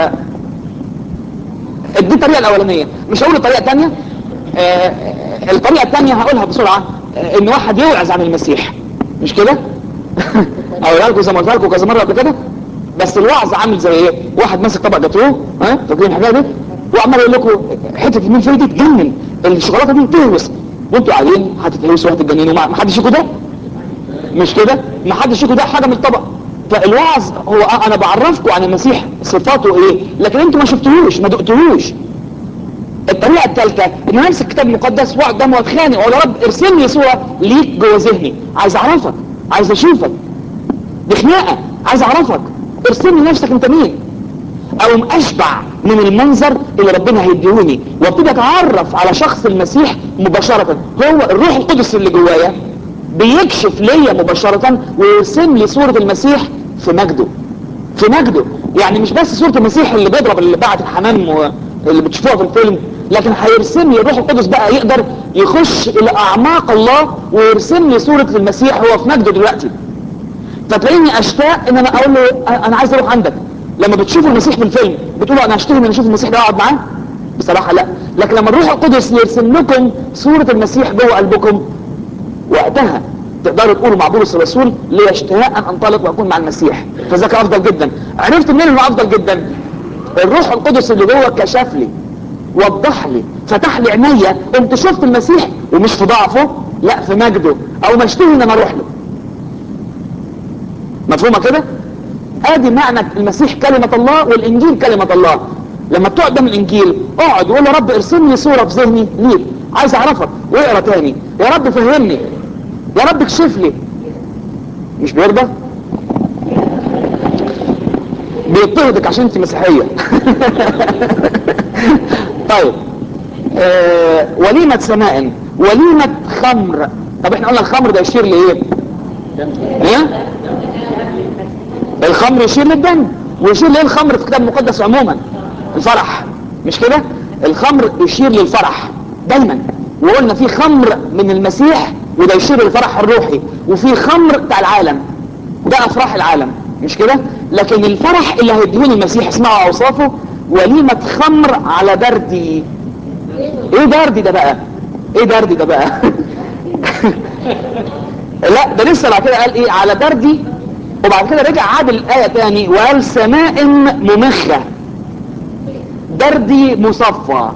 دي الطريقة الاولانية مش هقول الطريقة الثانية آه الطريقة الثانية هقولها بسرعة آه ان واحد يوعظ عن المسيح مش كده اقولها لكم زي ما قلت لكم كذا مرة قبل كده بس الوعظ عامل زي ايه واحد ماسك طبق جاتوه ها فاكرين الحكايه دي وعمال يقول لكم حته المين دي تجنن الشوكولاته دي تهوس وانتوا قاعدين هتتهوسوا وهتتجننوا ما حدش يشوفوا ده مش كده ما حدش يشوفوا ده حاجه من الطبق فالوعظ هو انا بعرفكم عن المسيح صفاته ايه لكن انتوا ما شفتوهوش ما دقتوهوش الطريقه الثالثه ان انا امسك كتاب مقدس واقعد قدامه واتخانق واقول يا رب ارسم لي صوره ليك جوه ذهني عايز اعرفك عايز اشوفك دي خناقه عايز اعرفك ارسم لي نفسك انت مين او اشبع من المنظر اللي ربنا هيديهوني وابتدي اتعرف على شخص المسيح مباشرة هو الروح القدس اللي جوايا بيكشف ليا مباشرة ويرسم لي صورة المسيح في مجده في مجده يعني مش بس صورة المسيح اللي بيضرب اللي بعت الحمام و... اللي بتشوفوها في الفيلم لكن هيرسم لي الروح القدس بقى يقدر يخش الى اعماق الله ويرسم لي صورة المسيح هو في مجده دلوقتي فتلاقيني اشتاق ان انا اقول له انا عايز اروح عندك لما بتشوفوا المسيح في الفيلم بتقولوا انا اشتهي ان اشوف المسيح ده اقعد معاه بصراحة لا لكن لما الروح القدس يرسم لكم صورة المسيح جوه قلبكم وقتها تقدروا تقولوا مع بولس الرسول لي اشتهاء ان انطلق واكون مع المسيح فذاك افضل جدا عرفت منين انه افضل جدا الروح القدس اللي جوه كشف لي وضح لي فتح لي عينيا قمت شفت المسيح ومش في ضعفه لا في مجده او ما اشتهي ان انا اروح له مفهومة كده ادي معنى المسيح كلمة الله والانجيل كلمة الله لما تقعد قدام الانجيل اقعد وقول يا رب ارسم لي صورة في ذهني ليك عايز اعرفك واقرا تاني يا رب فهمني يا رب اكشف لي مش بيرضى بيضطهدك عشان انت مسيحية طيب آه وليمة سماء وليمة خمر طب احنا قلنا الخمر ده يشير لايه ايه الخمر يشير للدم ويشير ليه الخمر في الكتاب المقدس عموما الفرح مش كده الخمر يشير للفرح دايما وقلنا في خمر من المسيح وده يشير للفرح الروحي وفي خمر بتاع العالم ده افراح العالم مش كده لكن الفرح اللي هيديهوني المسيح اسمعوا اوصافه وليمة خمر على بردي ايه بردي ده بقى ايه بردي ده بقى لا ده لسه بعد كده قال ايه على بردي وبعد كده رجع عاد الآية تاني وقال سماء ممخة بردي مصفى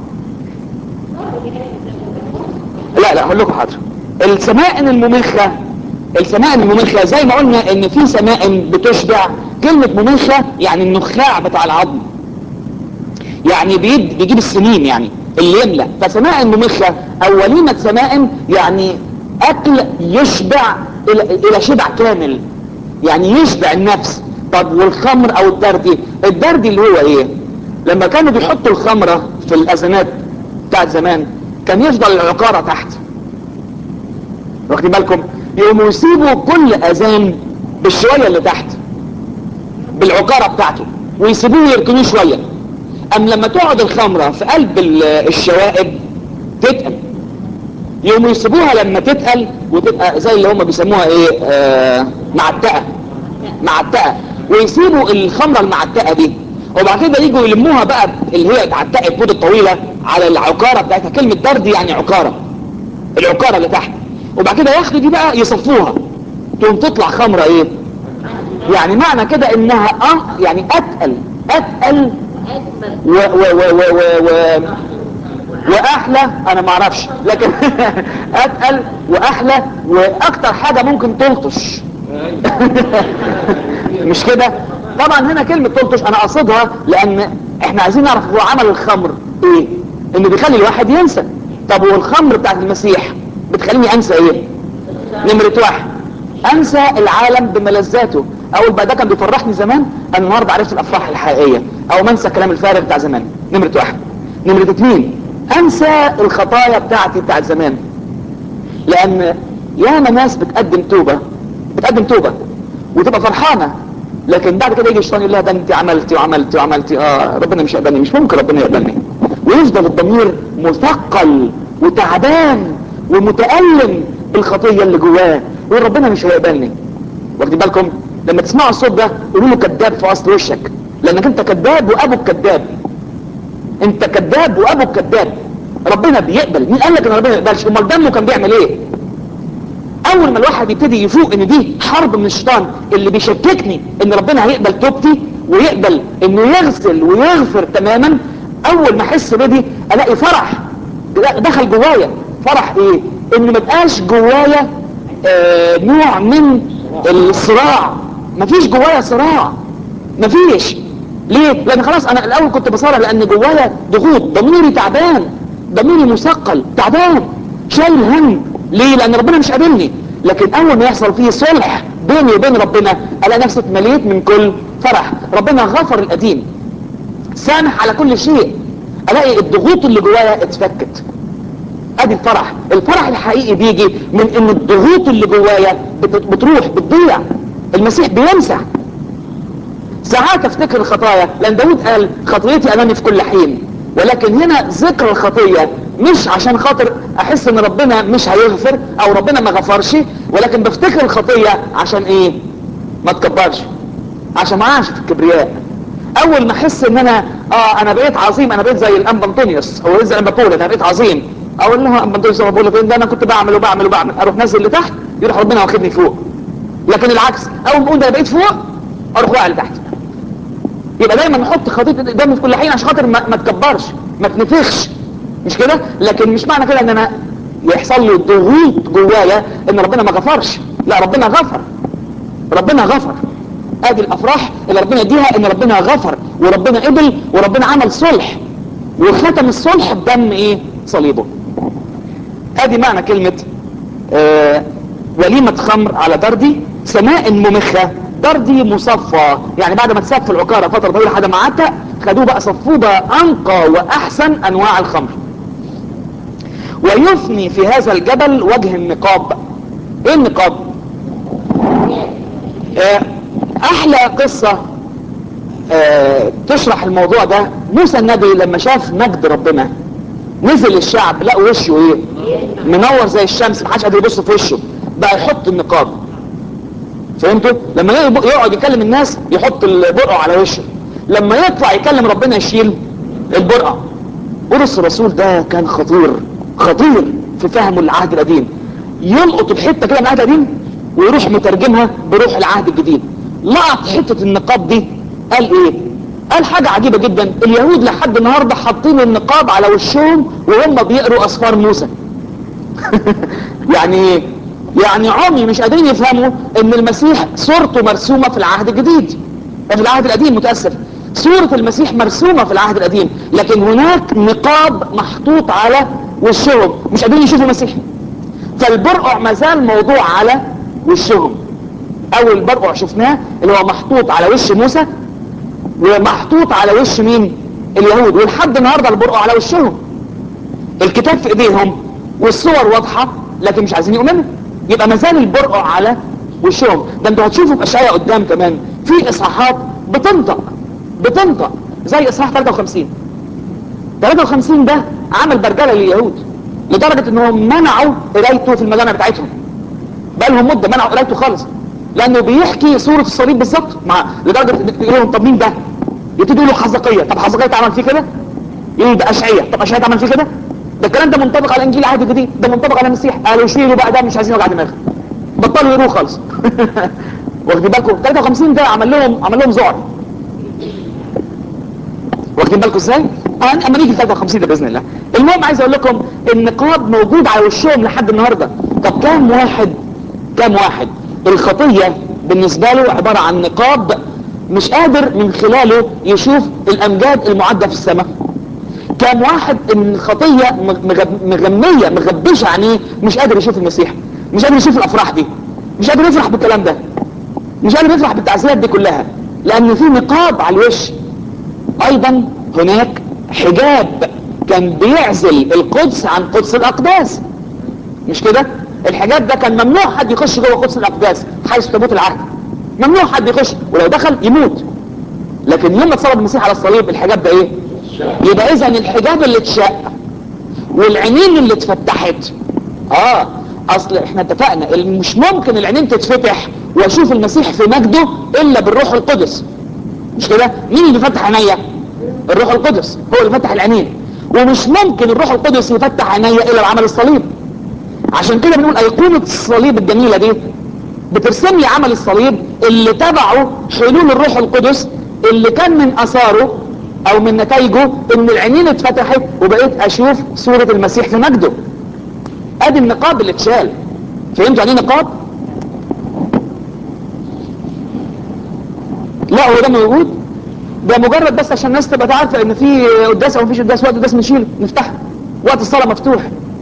لا لا هقول لكم حاضر السماء الممخة السماء الممخة زي ما قلنا ان في سماء بتشبع كلمة ممخة يعني النخاع بتاع العظم يعني بيد بيجيب السنين يعني اللي يملى فسماء ممخة او وليمة سماء يعني اكل يشبع الى, إلى شبع كامل يعني يشبع النفس طب والخمر او الدردي الدردي اللي هو ايه لما كانوا بيحطوا الخمرة في الازمات بتاعت زمان كان يفضل العقارة تحت واخدين بالكم يقوموا يسيبوا كل اذان بالشوية اللي تحت بالعقارة بتاعته ويسيبوه يركنوه شوية ام لما تقعد الخمرة في قلب الشوائب تتقل يقوموا يسيبوها لما تتقل وتبقى زي اللي هم بيسموها ايه آه معتقة معتقة ويسيبوا الخمرة المعتقة دي وبعد كده يجوا يلموها بقى اللي هي اتعتقت بود الطويلة على العقارة بتاعتها كلمة درد يعني عقارة العقارة اللي تحت وبعد كده ياخدوا دي بقى يصفوها تقوم تطلع خمرة ايه يعني معنى كده انها اه يعني اتقل اتقل و و و و و, و واحلى انا ما اعرفش لكن اتقل واحلى واكتر حاجة ممكن تلطش مش كده طبعا هنا كلمة تلطش انا اقصدها لان احنا عايزين نعرف هو عمل الخمر ايه انه بيخلي الواحد ينسى طب والخمر بتاعت المسيح بتخليني انسى ايه نمرة واحد انسى العالم بملذاته اول بقى ده كان بيفرحني زمان انا النهارده عرفت الافراح الحقيقية او ما انسى الكلام الفارغ بتاع زمان نمرة واحد نمرة اتنين انسى الخطايا بتاعتي بتاعت زمان لان ياما ناس بتقدم توبة بتقدم توبة وتبقى فرحانة لكن بعد كده يجي الشيطان يقول لها ده انت عملتي وعملتي وعملتي اه ربنا مش هيقبلني مش ممكن ربنا يقبلني ويفضل الضمير مثقل وتعبان ومتألم بالخطية اللي جواه يقول ربنا مش هيقبلني واخدين بالكم لما تسمعوا الصوت ده قولوا له كذاب في اصل وشك لانك انت كذاب وابوك كذاب انت كذاب وابوك كذاب ربنا بيقبل مين قال لك ان ربنا ما يقبلش امال دمه كان بيعمل ايه اول ما الواحد يبتدي يفوق ان دي حرب من الشيطان اللي بيشككني ان ربنا هيقبل توبتي ويقبل انه يغسل ويغفر تماما اول ما احس بدي الاقي فرح دخل جوايا فرح ايه ان ما بقاش جوايا آه نوع من الصراع مفيش جوايا صراع مفيش ليه لان خلاص انا الاول كنت بصارع لان جوايا ضغوط ضميري تعبان ضميري مثقل تعبان شايل هم ليه لان ربنا مش قابلني لكن اول ما يحصل فيه صلح بيني وبين ربنا الاقي نفسي اتمليت من كل فرح ربنا غفر القديم سامح على كل شيء الاقي الضغوط اللي جوايا اتفكت ادي الفرح الفرح الحقيقي بيجي من ان الضغوط اللي جوايا بتروح بتضيع المسيح بيمسح ساعات افتكر الخطايا لان داود قال خطيتي امامي في كل حين ولكن هنا ذكر الخطية مش عشان خاطر احس ان ربنا مش هيغفر او ربنا ما غفرش ولكن بفتكر الخطية عشان ايه ما تكبرش عشان ما اعيش في الكبرياء اول ما احس ان انا اه انا بقيت عظيم انا بقيت زي الانبا انطونيوس او زي الانبا بولا انا بقيت عظيم اقول له انبا انطونيوس بقول ده انا كنت بعمل وبعمل وبعمل اروح نازل لتحت يروح ربنا واخدني فوق لكن العكس اول ما اقول ده انا بقيت فوق اروح واقع لتحت يبقى دايما نحط خطيط قدامي في كل حين عشان خاطر ما, ما تكبرش ما تنفخش مش كده لكن مش معنى كده ان انا يحصل لي ضغوط جوايا ان ربنا ما غفرش لا ربنا غفر ربنا غفر ادي الافراح اللي ربنا يديها ان ربنا غفر وربنا قبل وربنا عمل صلح وختم الصلح بدم ايه صليبه ادي معنى كلمة آه وليمة خمر على دردي سماء ممخة دردي مصفى يعني بعد ما تساب في العكارة فترة طويلة حدا ما عتق خدوه بقى صفوه بقى انقى واحسن انواع الخمر ويفني في هذا الجبل وجه النقاب ايه النقاب آه احلى قصة آه تشرح الموضوع ده موسى النبي لما شاف مجد ربنا نزل الشعب لقوا وشه ايه منور زي الشمس محدش قادر يبص في وشه بقى يحط النقاب فهمتوا لما يقعد- يقعد يكلم الناس يحط البرقع على وشه لما يطلع يكلم ربنا يشيل البرقع بولس الرسول ده كان خطير خطير في فهمه العهد القديم يلقط الحته كده من العهد القديم ويروح مترجمها بروح العهد الجديد لقط حته النقاب دي قال ايه قال حاجه عجيبه جدا اليهود لحد النهارده حاطين النقاب على وشهم وهم بيقروا اسفار موسى يعني ايه يعني عمي مش قادرين يفهموا ان المسيح صورته مرسومه في العهد الجديد في العهد القديم متاسف صورة المسيح مرسومة في العهد القديم لكن هناك نقاب محطوط على وشهم مش قادرين يشوفوا المسيح فالبرقع ما زال موضوع على وشهم اول برقع شفناه اللي هو محطوط على وش موسى ومحطوط على وش مين اليهود ولحد النهارده البرقع على وشهم الكتاب في ايديهم والصور واضحه لكن مش عايزين يؤمنوا يبقى ما زال البرقع على وشهم ده انتوا هتشوفوا في اشعياء قدام كمان في اصحاحات بتنطق بتنطق زي اصحاح 53 53 ده عمل برجله لليهود لدرجه انهم منعوا قرايته في المجامع بتاعتهم بقى لهم مده منعوا قرايته خالص لانه بيحكي صوره الصليب بالظبط مع لدرجه انك تقول لهم طب مين ده؟ يبتدوا يقولوا حزقيه طب حزقيه اتعمل فيه كده؟ يقول ده اشعياء طب اشعياء اتعمل فيه كده؟ ده الكلام ده منطبق على الانجيل العهد الجديد ده منطبق على المسيح قالوا شيلوا بقى ده مش عايزين وجع دماغ بطلوا يروح خالص واخدين بالكم 53 ده عمل لهم عمل لهم ذعر واخدين بالكم ازاي؟ أنا- اما نيجي ل 53 ده باذن الله المهم عايز اقول لكم النقاب موجود على وشهم لحد النهارده طب كام واحد كام واحد الخطيه بالنسبه له عباره عن نقاب مش قادر من خلاله يشوف الامجاد المعده في السماء كام واحد ان الخطيه مغ- مغميه مغبشه عينيه مش قادر يشوف المسيح مش قادر يشوف الافراح دي مش قادر يفرح بالكلام ده مش قادر يفرح بالتعزيات دي كلها لان في نقاب على الوش ايضا هناك حجاب كان بيعزل القدس عن قدس الاقداس مش كده الحجاب ده كان ممنوع حد يخش جوه قدس الاقداس حيث تابوت العهد ممنوع حد يخش ولو دخل يموت لكن يوم ما اتصلب المسيح على الصليب الحجاب ده ايه يبقى اذا الحجاب اللي اتشق والعينين اللي اتفتحت اه اصل احنا اتفقنا ال- مش ممكن العينين تتفتح واشوف المسيح في مجده الا بالروح القدس مش كده مين اللي فتح عينيا الروح القدس هو اللي فتح العينين ومش ممكن الروح القدس يفتح عينيا الا بعمل الصليب عشان كده بنقول ايقونة الصليب الجميلة دي بترسم لي عمل الصليب اللي تبعه حلول الروح القدس اللي كان من اثاره او من نتائجه ان العينين اتفتحت وبقيت اشوف صورة المسيح في مجده ادي النقاب اللي اتشال فهمتوا يعني ايه نقاب لا هو ده موجود ده مجرد بس عشان الناس تبقى عارفه ان في قداس او مفيش قداس وقت قداس نشيله نفتحه وقت الصلاه مفتوح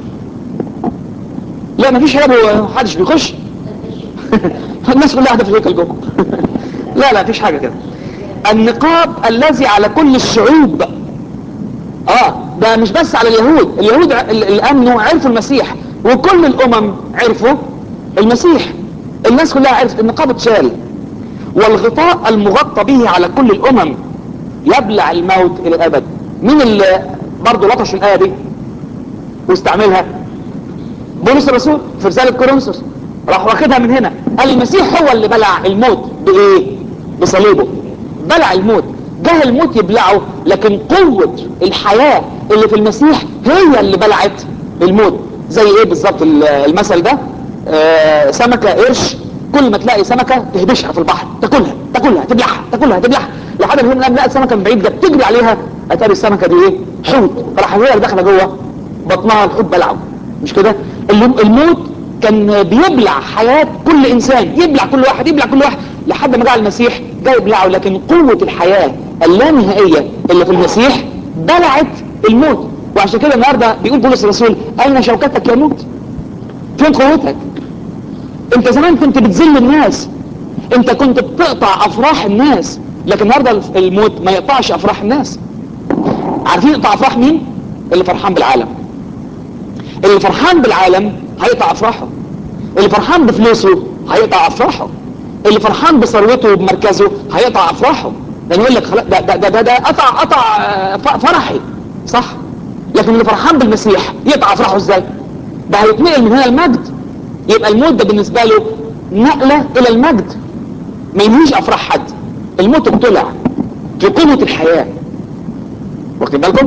لا مفيش حاجه محدش بيخش الناس كلها قاعده في الهيكل جوه لا لا مفيش حاجه كده النقاب الذي على كل الشعوب اه ده مش بس على اليهود اليهود ع- ال- اللي امنوا عرفوا المسيح وكل الامم عرفوا المسيح الناس كلها عرفت النقاب اتشال والغطاء المغطى به على كل الامم يبلع الموت الى الابد مين اللي برضه لطش الايه دي واستعملها بولس الرسول في رساله كورنثوس راح واخدها من هنا قال المسيح هو اللي بلع الموت بايه بصليبه بلع الموت جه الموت يبلعه لكن قوة الحياة اللي في المسيح هي اللي بلعت الموت زي ايه بالظبط ال- المثل ده آه سمكة قرش كل ما تلاقي سمكة تهبشها في البحر تاكلها تاكلها تبلعها تاكلها تبلعها لحد ما لما لقت سمكة من بعيد جت تجري عليها اتاري السمكة دي ايه حوت فراح هي اللي داخله جوه بطنها الحوت بلعه مش كده الم- الموت كان بيبلع حياة كل انسان يبلع كل واحد يبلع كل واحد لحد ما جاء المسيح جاي يبلعه لكن قوة الحياة اللانهائية اللي في المسيح بلعت الموت وعشان كده النهارده بيقول بولس الرسول اين شوكتك يا موت فين قوتك انت زمان كنت بتذل الناس انت كنت بتقطع افراح الناس لكن النهارده الموت ما يقطعش افراح الناس عارفين يقطع افراح مين اللي فرحان بالعالم اللي فرحان بالعالم هيقطع افراحه اللي فرحان بفلوسه هيقطع افراحه اللي فرحان بثروته وبمركزه هيقطع افراحه لان يقول لك خلاص ده ده ده ده, ده قطع قطع آه، ف- فرحي صح لكن اللي فرحان بالمسيح يقطع افراحه ازاي ده هيتنقل من هنا المجد يبقى الموت ده بالنسبه له نقله الى المجد ما ينهيش افراح حد الموت ابتلع في قوه الحياه واخدين بالكم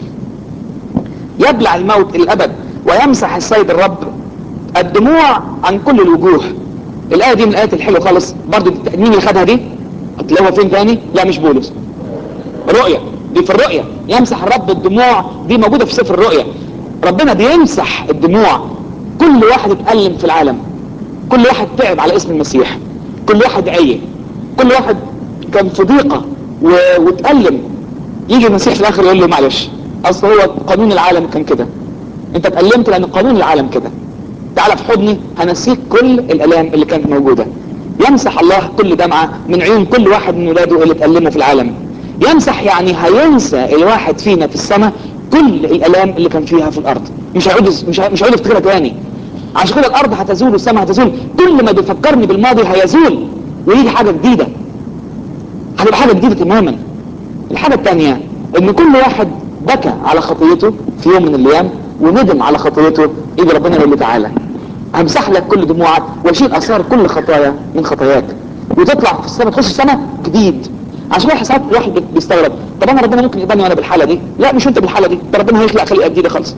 يبلع الموت الابد ويمسح السيد الرب الدموع عن كل الوجوه الايه دي من الايات الحلوه خالص برضو دي- مين اللي خدها دي هتلاقوها فين تاني لا مش بولس رؤية دي في الرؤية يمسح الرب الدموع دي موجودة في سفر الرؤية ربنا بيمسح الدموع كل واحد اتألم في العالم كل واحد تعب على اسم المسيح كل واحد عيه كل واحد كان في ضيقة و... واتألم يجي المسيح في الاخر يقول له معلش اصل هو قانون العالم كان كده انت اتألمت لان قانون العالم كده تعال في حضني هنسيك كل الالام اللي كانت موجودة يمسح الله كل دمعة من عيون كل واحد من ولاده اللي اتألموا في العالم يمسح يعني هينسى الواحد فينا في السماء كل الالام اللي كان فيها في الارض مش هيعود مش هي- مش هيعود يفتكرها تاني عشان كده الارض هتزول والسماء هتزول كل ما بيفكرني بالماضي هيزول ويجي حاجة جديدة هتبقى حاجة جديدة تماما الحاجة الثانية ان كل واحد بكى على خطيته في يوم من الايام وندم على خطيته يجي ربنا يقول له تعالى همسح لك كل دموعك واشيل اثار كل خطايا من خطاياك وتطلع في السماء تخش السماء جديد عشان كده ساعات الواحد بيستغرب طب انا ربنا ممكن يقبلني وانا بالحاله دي لا مش انت بالحاله دي ده ربنا هيخلق خليقه جديده خالص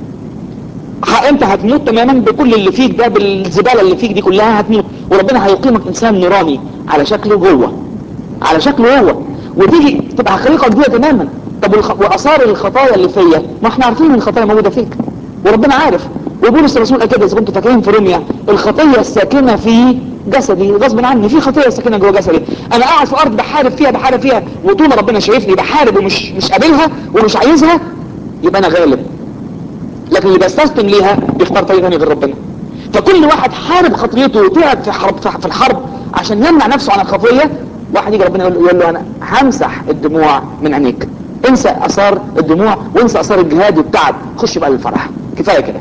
ح- انت هتموت تماما بكل اللي فيك ده بالزباله اللي فيك دي كلها هتموت وربنا هيقيمك انسان نوراني على شكله هو على شكله هو وتيجي تبقى خليقه جديده تماما طب والخ... واثار الخطايا اللي فيا ما احنا عارفين ان الخطايا موجوده فيك وربنا عارف وبولس الرسول قال كده اذا كنتوا فاكرين في روميا الخطيه الساكنه في جسدي غصب عني في خطيه ساكنه جوه جسدي انا قاعد في ارض بحارب فيها بحارب فيها وطول ما ربنا شايفني بحارب ومش مش قابلها ومش عايزها يبقى انا غالب لكن اللي بيستسلم ليها بيختار طريق ثاني غير ربنا فكل واحد حارب خطيته وتعب في حرب في الحرب عشان يمنع نفسه عن الخطيه واحد يجي ربنا يقول يقول له انا همسح الدموع من عينيك انسى اثار الدموع وانسى اثار الجهاد والتعب خش بقى للفرح كفايه كده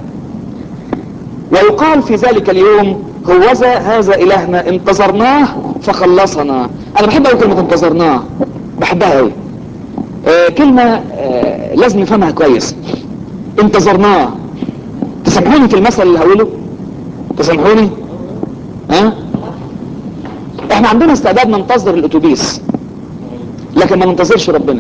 ويقال في ذلك اليوم هوذا هذا الهنا انتظرناه فخلصنا انا بحب قوي كلمه انتظرناه بحبها قوي آه كلمه آه لازم نفهمها كويس انتظرناه تسامحوني في المثل اللي هقوله تسامحوني ها احنا عندنا استعداد ننتظر الاتوبيس لكن ما ننتظرش ربنا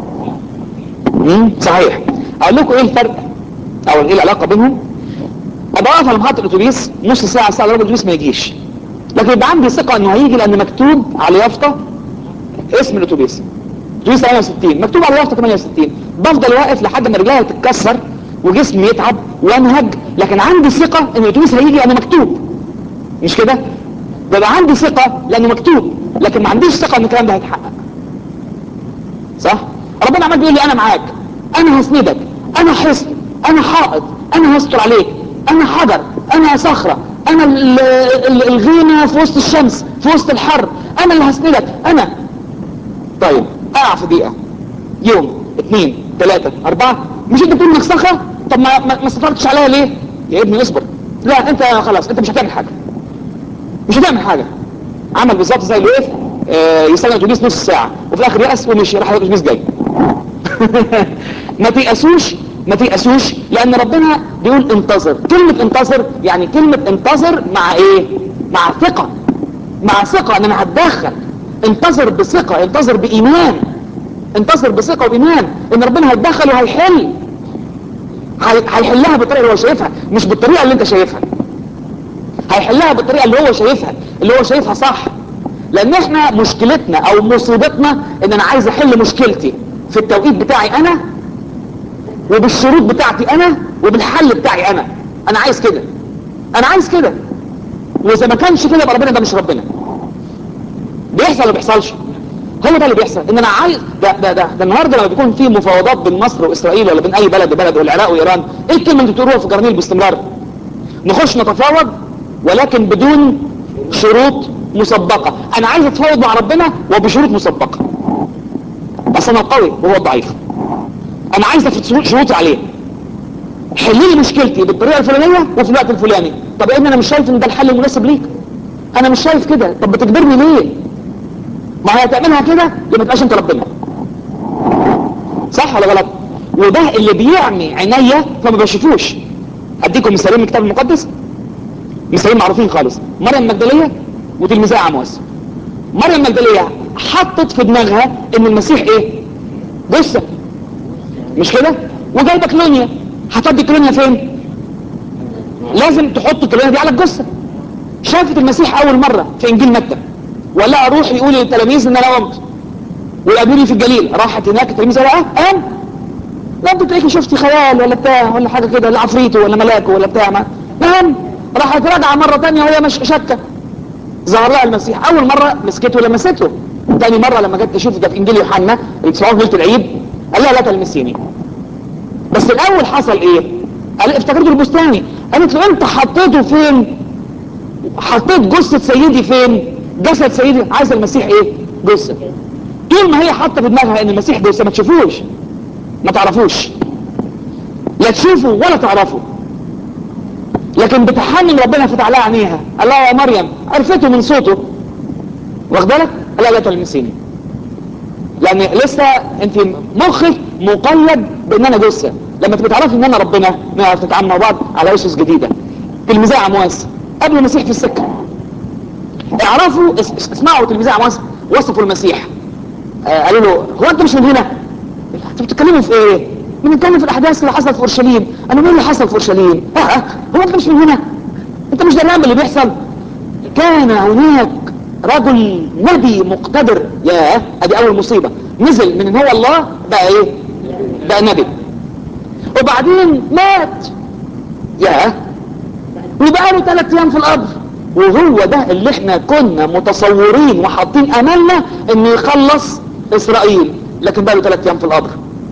امم صحيح اقول لكم ايه الفرق او ايه العلاقه بينهم ابقى واقف على محطه الاتوبيس نص ساعه ساعه الراجل الاتوبيس ما يجيش لكن يبقى عندي ثقه انه هيجي لان مكتوب على اليافطه اسم الاتوبيس اتوبيس 68 مكتوب على اليافطه 68 بفضل واقف لحد ما رجليا تتكسر وجسمي يتعب وانهج لكن عندي ثقه ان الاتوبيس هيجي لانه مكتوب مش كده بيبقى عندي ثقه لانه مكتوب لكن ما عنديش ثقه ان الكلام ده هيتحقق صح ربنا عمال بيقول لي انا معاك انا هسندك انا حصن انا حائط انا هستر عليك انا حجر انا صخره انا ال- ال- الغيمه في وسط الشمس في وسط الحر انا اللي هسندك انا طيب اقع في دقيقه يوم اثنين ثلاثة اربعة مش انت بتقول انك صخرة طب ما ما, ما استفرتش عليها ليه يا ابني اصبر لا انت خلاص انت مش هتعمل حاجة مش هتعمل حاجة عمل بالظبط زي اللي وقف آه، يستنى الاتوبيس نص ساعة وفي الاخر يأس ومشي راح الاتوبيس جاي ما تيأسوش ما تيأسوش لان ربنا بيقول انتظر كلمة انتظر يعني كلمة انتظر مع ايه مع ثقة مع ثقة ان انا هتدخل انتظر بثقة انتظر بإيمان انتظر بثقة وإيمان ان ربنا هيتدخل وهيحل هي- هيحلها بالطريقة اللي هو شايفها مش بالطريقة اللي انت شايفها هيحلها بالطريقة اللي هو شايفها اللي هو شايفها صح لان احنا مشكلتنا او مصيبتنا ان انا عايز احل مشكلتي في التوقيت بتاعي انا وبالشروط بتاعتي انا وبالحل بتاعي انا انا عايز كده انا عايز كده واذا ما كانش كده يبقى ربنا ده مش ربنا بيحصل ولا بيحصلش هو ده اللي بيحصل ان انا عايز ده ده ده, ده النهارده لما بيكون في مفاوضات بين مصر واسرائيل ولا بين اي بلد وبلد والعراق وايران ايه الكلمه اللي بتقولوها في جرنيل باستمرار نخش نتفاوض ولكن بدون شروط مسبقه انا عايز اتفاوض مع ربنا وبشروط مسبقه بس انا القوي وهو الضعيف انا عايز افرض شروطي عليه حل لي مشكلتي بالطريقه الفلانيه وفي الوقت الفلاني طب يا ابني انا مش شايف ان ده الحل المناسب ليك انا مش شايف كده طب بتجبرني ليه ما هي هتعملها كده يبقى ما تبقاش انت ربنا صح ولا غلط وده اللي بيعمي عينيا فما بشوفوش اديكم مثالين من الكتاب المقدس مثالين معروفين خالص مريم المجدليه وتلميذها عمواس مريم المجدليه حطت في دماغها ان المسيح ايه جثه مش كده وجايبه كلونيا هتودي كلونيا فين لازم تحط كلونيا دي على الجثه شافت المسيح اول مره في انجيل متى وقال لها روحي قولي للتلاميذ ان انا قمت وقابلوني في الجليل راحت هناك التلاميذ قالوا اه قام لا انت تلاقيكي شفتي خيال ولا بتاع ولا حاجه كده ولا عفريته ولا ملاكه ولا بتاع ما نعم راحت راجعه مره ثانيه وهي مش شاكه ظهر لها المسيح اول مره مسكته لمسته ثاني مره لما جت تشوف ده في انجيل يوحنا اللي بتسمعوه في ليله العيد قال لها لا تلمسيني بس الاول حصل ايه قال افتكرته البستاني قالت له انت حطيته فين حطيت جثه سيدي فين جسد سيدي عايز المسيح ايه جثه طول ما هي حاطه في دماغها ان المسيح جثه ما تشوفوش ما تعرفوش لا تشوفوا ولا تعرفوا لكن بتحنن ربنا فتح لها عينيها قال لها يا مريم عرفته من صوته واخد بالك قال لها لا تلمسيني لان لسه انت مخك مقيد بان انا جثه لما تبقى تعرفي ان انا ربنا نعرف نتعامل مع بعض على اسس جديده تلميذي عمواس قبل المسيح في السكه اعرفوا اس- اس- اسمعوا تلميذي عمواس وصفوا المسيح آه قالوا له هو انت مش من هنا انتوا بتتكلموا في ايه بنتكلم في الاحداث اللي حصلت في اورشليم انا مين اللي حصل في اورشليم اه آه، هو انت مش من هنا انت مش دريان باللي بيحصل كان هناك رجل نبي مقتدر يا ادي اول مصيبه نزل من ان هو الله بقى ايه بقى نبي وبعدين مات يا وبقى له ثلاث ايام في القبر وهو ده اللي احنا كنا متصورين وحاطين املنا انه يخلص اسرائيل لكن بقى له ثلاث ايام في القبر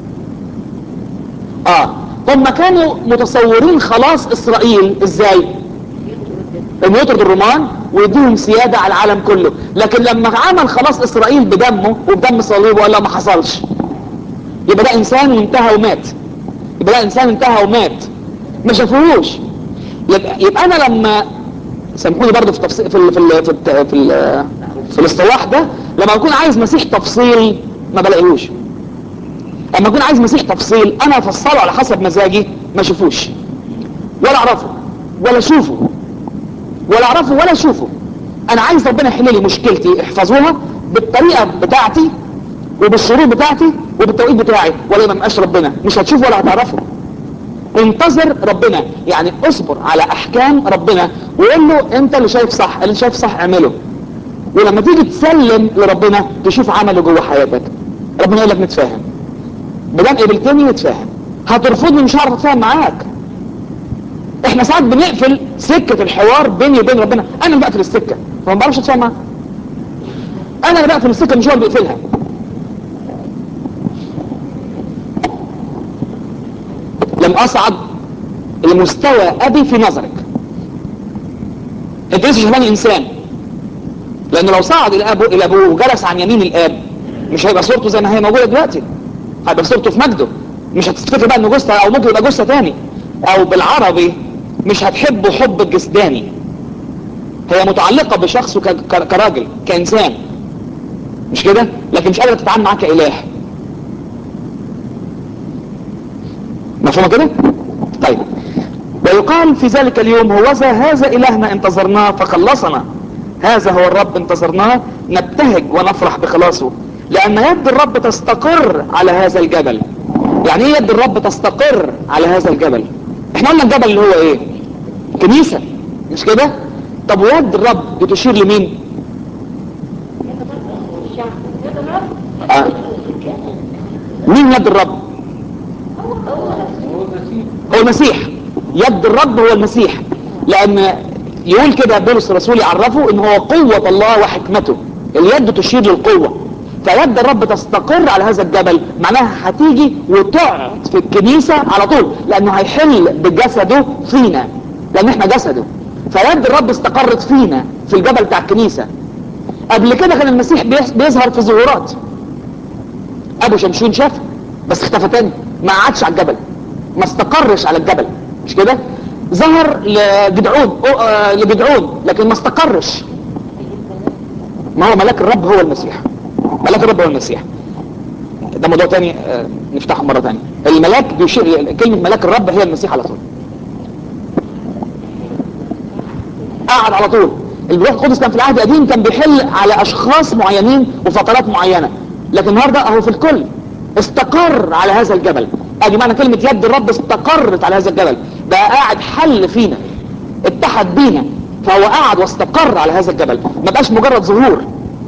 اه هم كانوا متصورين خلاص اسرائيل ازاي انه يطرد الرومان ويديهم سيادة على العالم كله لكن لما عمل خلاص اسرائيل بدمه وبدم صليبه ولا ما حصلش يبقى ده انسان وانتهى ومات يبقى ده انسان انتهى ومات ما شافوهوش يبقى, يبقى انا لما سامحوني برضه في تفصيل في ال في ال في ال في, ال في الاصطلاح ده لما اكون عايز مسيح تفصيل ما بلاقيهوش لما اكون عايز مسيح تفصيل انا افصله على حسب مزاجي ما اشوفوش ولا اعرفه ولا اشوفه ولا اعرفه ولا اشوفه انا عايز ربنا يحل لي مشكلتي احفظوها بالطريقه بتاعتي وبالشروط بتاعتي وبالتوقيت بتاعي ولا ما بقاش ربنا مش هتشوفه ولا هتعرفه انتظر ربنا يعني اصبر على احكام ربنا وقول له انت اللي شايف صح اللي شايف صح اعمله ولما تيجي تسلم لربنا تشوف عمله جوه حياتك ربنا يقول لك نتفاهم بدل قبلتني نتفاهم هترفضني مش هعرف اتفاهم معاك احنا ساعات بنقفل سكة الحوار بيني وبين ربنا انا اللي بقفل السكة فما بعرفش اتفاهم معاه انا اللي بقفل السكة مش هو اللي بيقفلها لم اصعد لمستوى ابي في نظرك انت لسه شايفاني انسان لانه لو صعد الى ابوه الى ابوه وجلس عن يمين الاب مش هيبقى صورته زي ما هي موجوده دلوقتي هيبقى صورته في مجده مش هتفتكر بقى انه جثه او ممكن يبقى جثه تاني او بالعربي مش هتحبه حب الجسداني هي متعلقة بشخصه ك- ك- كراجل كإنسان مش كده لكن مش قادرة تتعامل معاه كإله مفهومة كده طيب ويقال في ذلك اليوم هوذا هذا إلهنا انتظرناه فخلصنا هذا هو الرب انتظرناه نبتهج ونفرح بخلاصه لأن يد الرب تستقر على هذا الجبل يعني ايه يد الرب تستقر على هذا الجبل احنا قلنا الجبل اللي هو ايه كنيسة مش كده طب ويد الرب بتشير لمين آه. مين يد الرب هو المسيح يد الرب هو المسيح لان يقول كده بولس الرسول يعرفه ان هو قوة الله وحكمته اليد تشير للقوة فيد الرب تستقر على هذا الجبل معناها هتيجي وتقعد في الكنيسة على طول لانه هيحل بجسده فينا لان احنا جسده فيد الرب استقرت فينا في الجبل بتاع الكنيسة قبل كده كان المسيح بيس- بيظهر في ظهورات ابو شمشون شافه بس اختفى تاني ما قعدش على الجبل ما استقرش على الجبل مش كده ظهر لجدعون أو- آه، لجدعون لكن ما استقرش ما هو ملاك الرب هو المسيح ملاك الرب هو المسيح ده موضوع تاني آه، نفتحه مرة تانية الملاك بيشير كلمة ملاك الرب هي المسيح على طول قعد على طول الروح القدس كان في العهد القديم كان بيحل على اشخاص معينين وفترات معينة لكن النهارده اهو في الكل استقر على هذا الجبل ادي معنى كلمة يد الرب استقرت على هذا الجبل بقى قاعد حل فينا اتحد بينا فهو قاعد واستقر على هذا الجبل ما بقاش مجرد ظهور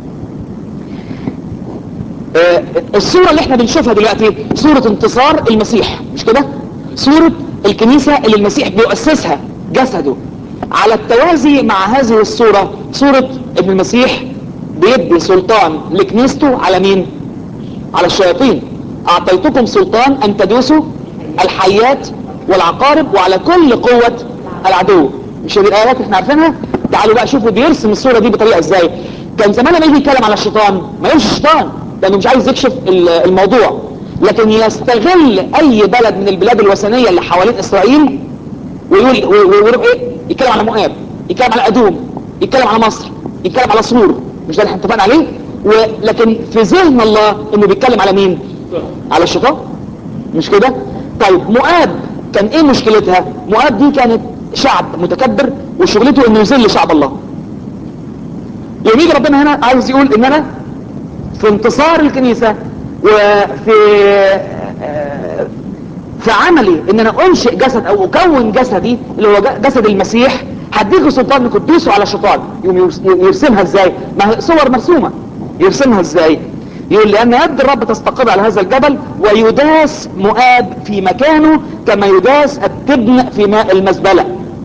آه، الصورة اللي احنا بنشوفها دلوقتي صورة انتصار المسيح مش كده صورة الكنيسة اللي المسيح بيؤسسها جسده على التوازي مع هذه الصورة صورة ابن المسيح بيدي سلطان لكنيسته على مين على الشياطين اعطيتكم سلطان ان تدوسوا الحيات والعقارب وعلى كل قوة العدو مش دي الايات احنا عارفينها تعالوا بقى شوفوا بيرسم الصورة دي بطريقة ازاي كان زمان لما يجي يتكلم على الشيطان ما يقولش الشيطان لانه مش عايز يكشف ال- الموضوع لكن يستغل اي بلد من البلاد الوثنية اللي حوالين اسرائيل ويقول ويقول ايه يتكلم على مؤاب يتكلم على ادوم يتكلم على مصر يتكلم على سور مش ده اللي احنا اتفقنا عليه ولكن في ذهن الله انه بيتكلم على مين على الشيطان مش كده طيب مؤاب كان ايه مشكلتها مؤاب دي كانت شعب متكبر وشغلته انه يذل شعب الله يوم يجي ربنا هنا عايز يقول ان انا في انتصار الكنيسة وفي آه، في عملي ان انا انشئ جسد او اكون جسدي اللي هو ج- جسد المسيح هديكوا سلطان انكم تدوسوا على الشيطان يقوم يرس- يرسمها ازاي ما هي صور مرسومة يرسمها ازاي يقول لان يد الرب تستقر على هذا الجبل ويداس مؤاب في مكانه كما يداس التبن في ماء المزبلة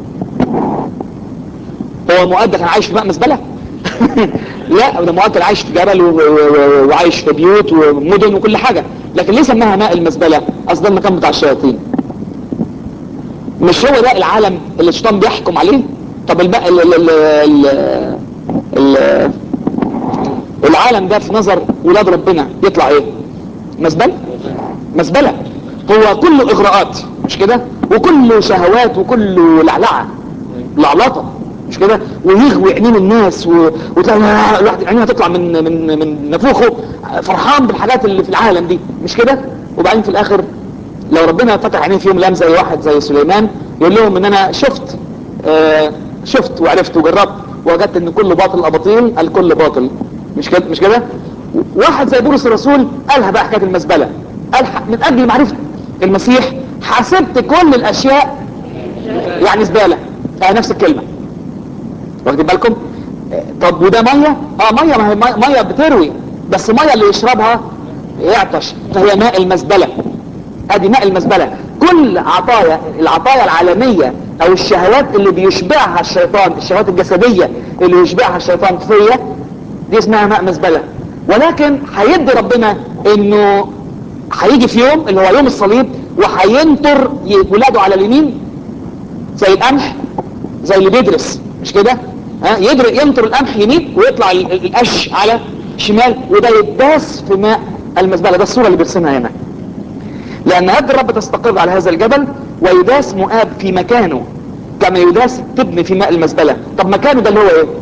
هو مؤاب ده كان عايش في ماء مزبلة لا ده مؤاب كان عايش في جبل و- و- و- وعايش في بيوت ومدن وكل حاجة لكن ليه سماها ماء المزبلة اصل ده المكان بتاع الشياطين مش هو ده العالم اللي الشيطان بيحكم عليه طب البقى ال ال ال ال ال العالم ده في نظر ولاد ربنا يطلع ايه مزبلة مزبلة هو كله اغراءات مش كده وكله شهوات وكله لعلعة لعلطة مش كده ويغوي عينين الناس و... وتلاقي الواحد عينيها تطلع من من من نفوخه فرحان بالحاجات اللي في العالم دي مش كده وبعدين في الاخر لو ربنا فتح عينيه في يوم لام زي واحد زي سليمان يقول لهم ان انا شفت آه شفت وعرفت وجربت ووجدت ان كل باطل اباطيل الكل باطل مش كده مش كده واحد زي بولس الرسول قالها بقى حكايه المزبله قال ح- من اجل معرفه المسيح حسبت كل الاشياء يعني زباله آه نفس الكلمه واخدين بالكم آه، طب وده ميه اه ميه ما هي ميه مية بتروي بس ميه اللي يشربها يعطش فهي ماء المزبله ادي ماء المزبله كل عطايا العطايا العالميه او الشهوات اللي بيشبعها الشيطان الشهوات الجسديه اللي يشبعها الشيطان فيا دي اسمها ماء مزبله ولكن هيدي ربنا انه هيجي في يوم اللي هو يوم الصليب وهينطر ي- ولاده على اليمين زي القمح زي اللي بيدرس مش كده ها يدر ينطر القمح يمين ويطلع ال- ال- القش على شمال وده يداس في ماء المزبله ده الصوره اللي بيرسمها هنا لأن يد الرب تستقر على هذا الجبل ويداس مؤاب في مكانه كما يداس التبن في ماء المزبلة طب مكانه ده اللي هو ايه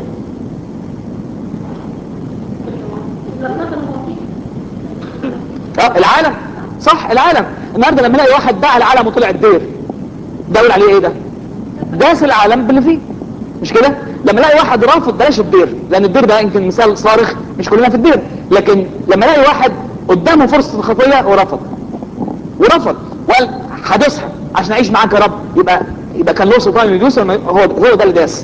اه العالم صح العالم النهارده لما الاقي واحد باع العالم وطلع الدير ده اقول عليه ايه ده داس العالم باللي فيه مش كده لما الاقي واحد رافض بلاش الدير لان الدير ده يمكن مثال صارخ مش كلنا في الدير لكن لما الاقي واحد قدامه فرصه الخطيه ورفض ورفض وقال هدوسها عشان اعيش معاك يا رب يبقى يبقى كان له سلطان إنه يدوس ولا ما- هو هو ده اللي داس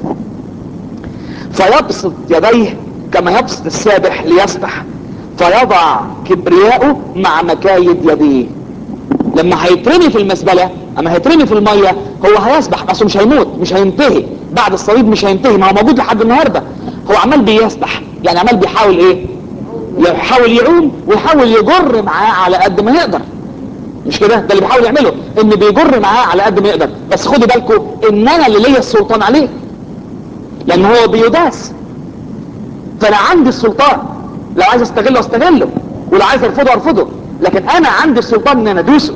فيبسط يديه كما يبسط السابح ليسبح فيضع كبرياءه مع مكايد يديه لما هيترمي في المزبله اما هيترمي في الميه هو هيسبح بس مش هيموت مش هينتهي بعد الصليب مش هينتهي ما هو موجود لحد النهارده هو عمال بيسبح يعني عمال بيحاول ايه يحاول يعوم ويحاول يجر معاه على قد ما يقدر مش كده ده اللي بيحاول يعمله ان بيجر معاه على قد ما يقدر بس خدوا بالكم ان انا اللي ليا السلطان عليه لان هو بيداس فانا عندي السلطان لو عايز استغله استغله ولو عايز ارفضه ارفضه لكن انا عندي السلطان ان انا ادوسه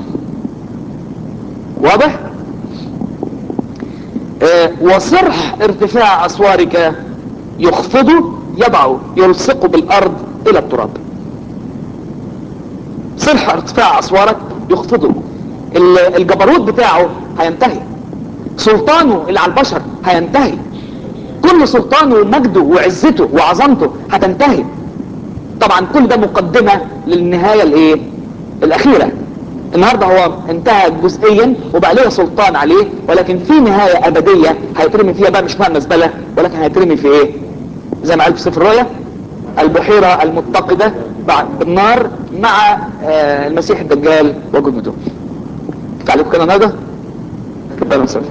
واضح آه وصرح ارتفاع اسوارك يخفضه يضعه يلصقه بالارض الى التراب صلح ارتفاع اسوارك يخفضه ال- الجبروت بتاعه هينتهي سلطانه اللي على البشر هينتهي كل سلطانه ومجده وعزته وعظمته هتنتهي طبعا كل ده مقدمة للنهاية الايه الاخيرة النهاردة هو انتهى جزئيا وبقى ليه سلطان عليه ولكن في نهاية ابدية هيترمي فيها بقى مش ماء مزبلة ولكن هيترمي في ايه زي ما قال في سفر الرؤيا البحيرة المتقدة بعد بالنار مع آه، المسيح الدجال وجنوده تعليق كده النهارده تفضل مسافر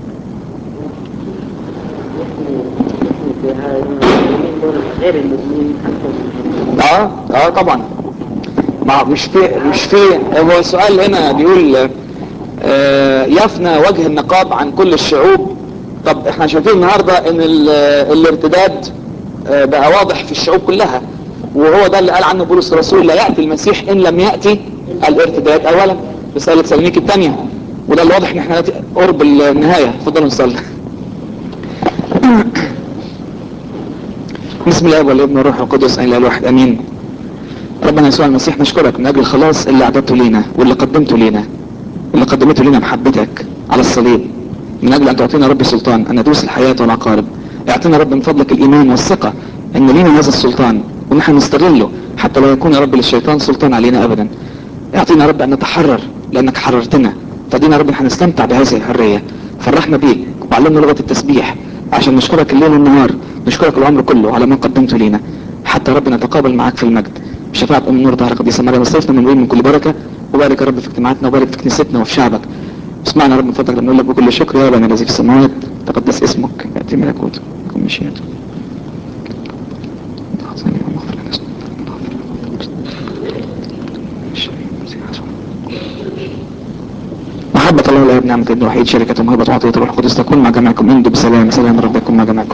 غير المؤمنين اه اه طبعا ما مش في مش في هو السؤال هنا بيقول آه يفنى وجه النقاب عن كل الشعوب طب احنا شايفين النهارده ان ال- الارتداد آه بقى واضح في الشعوب كلها وهو ده اللي قال عنه بولس الرسول لا ياتي المسيح ان لم ياتي الارتداد اولا رساله سالونيك الثانيه وده اللي واضح ان احنا دلوقتي قرب النهايه اتفضلوا نصلي بسم الله والابن والروح القدس اله الواحد امين ربنا يسوع المسيح نشكرك من اجل الخلاص اللي اعددته لينا واللي قدمته لينا واللي قدمته لينا محبتك على الصليب من اجل ان تعطينا رب سلطان ان ندوس الحياة والعقارب اعطينا رب من فضلك الايمان والثقة ان لينا هذا السلطان ونحن نستغله حتى لا يكون يا رب للشيطان سلطان علينا ابدا اعطينا رب ان نتحرر لانك حررتنا فدينا رب ان احنا نستمتع بهذه الحرية فرحنا بيك وعلمنا لغة التسبيح عشان نشكرك الليل والنهار نشكرك العمر كله على ما قدمته لينا حتى رب نتقابل معاك في المجد بشفاعة أم النور ظهر قديسة مريم وصيفنا من وين من كل بركة وبارك يا رب في اجتماعاتنا وبارك في كنيستنا وفي شعبك اسمعنا يا رب من فضلك نقول لك بكل شكر يا رب الذي في السماوات تقدس اسمك يأتي ملكوتك يكن مشيئتك محبة الله لا يبنى عن الوحيد شركة ومهبة وعطية الروح القدس تكون مع جميعكم انجو بسلام سلام رب يكون مع جميعكم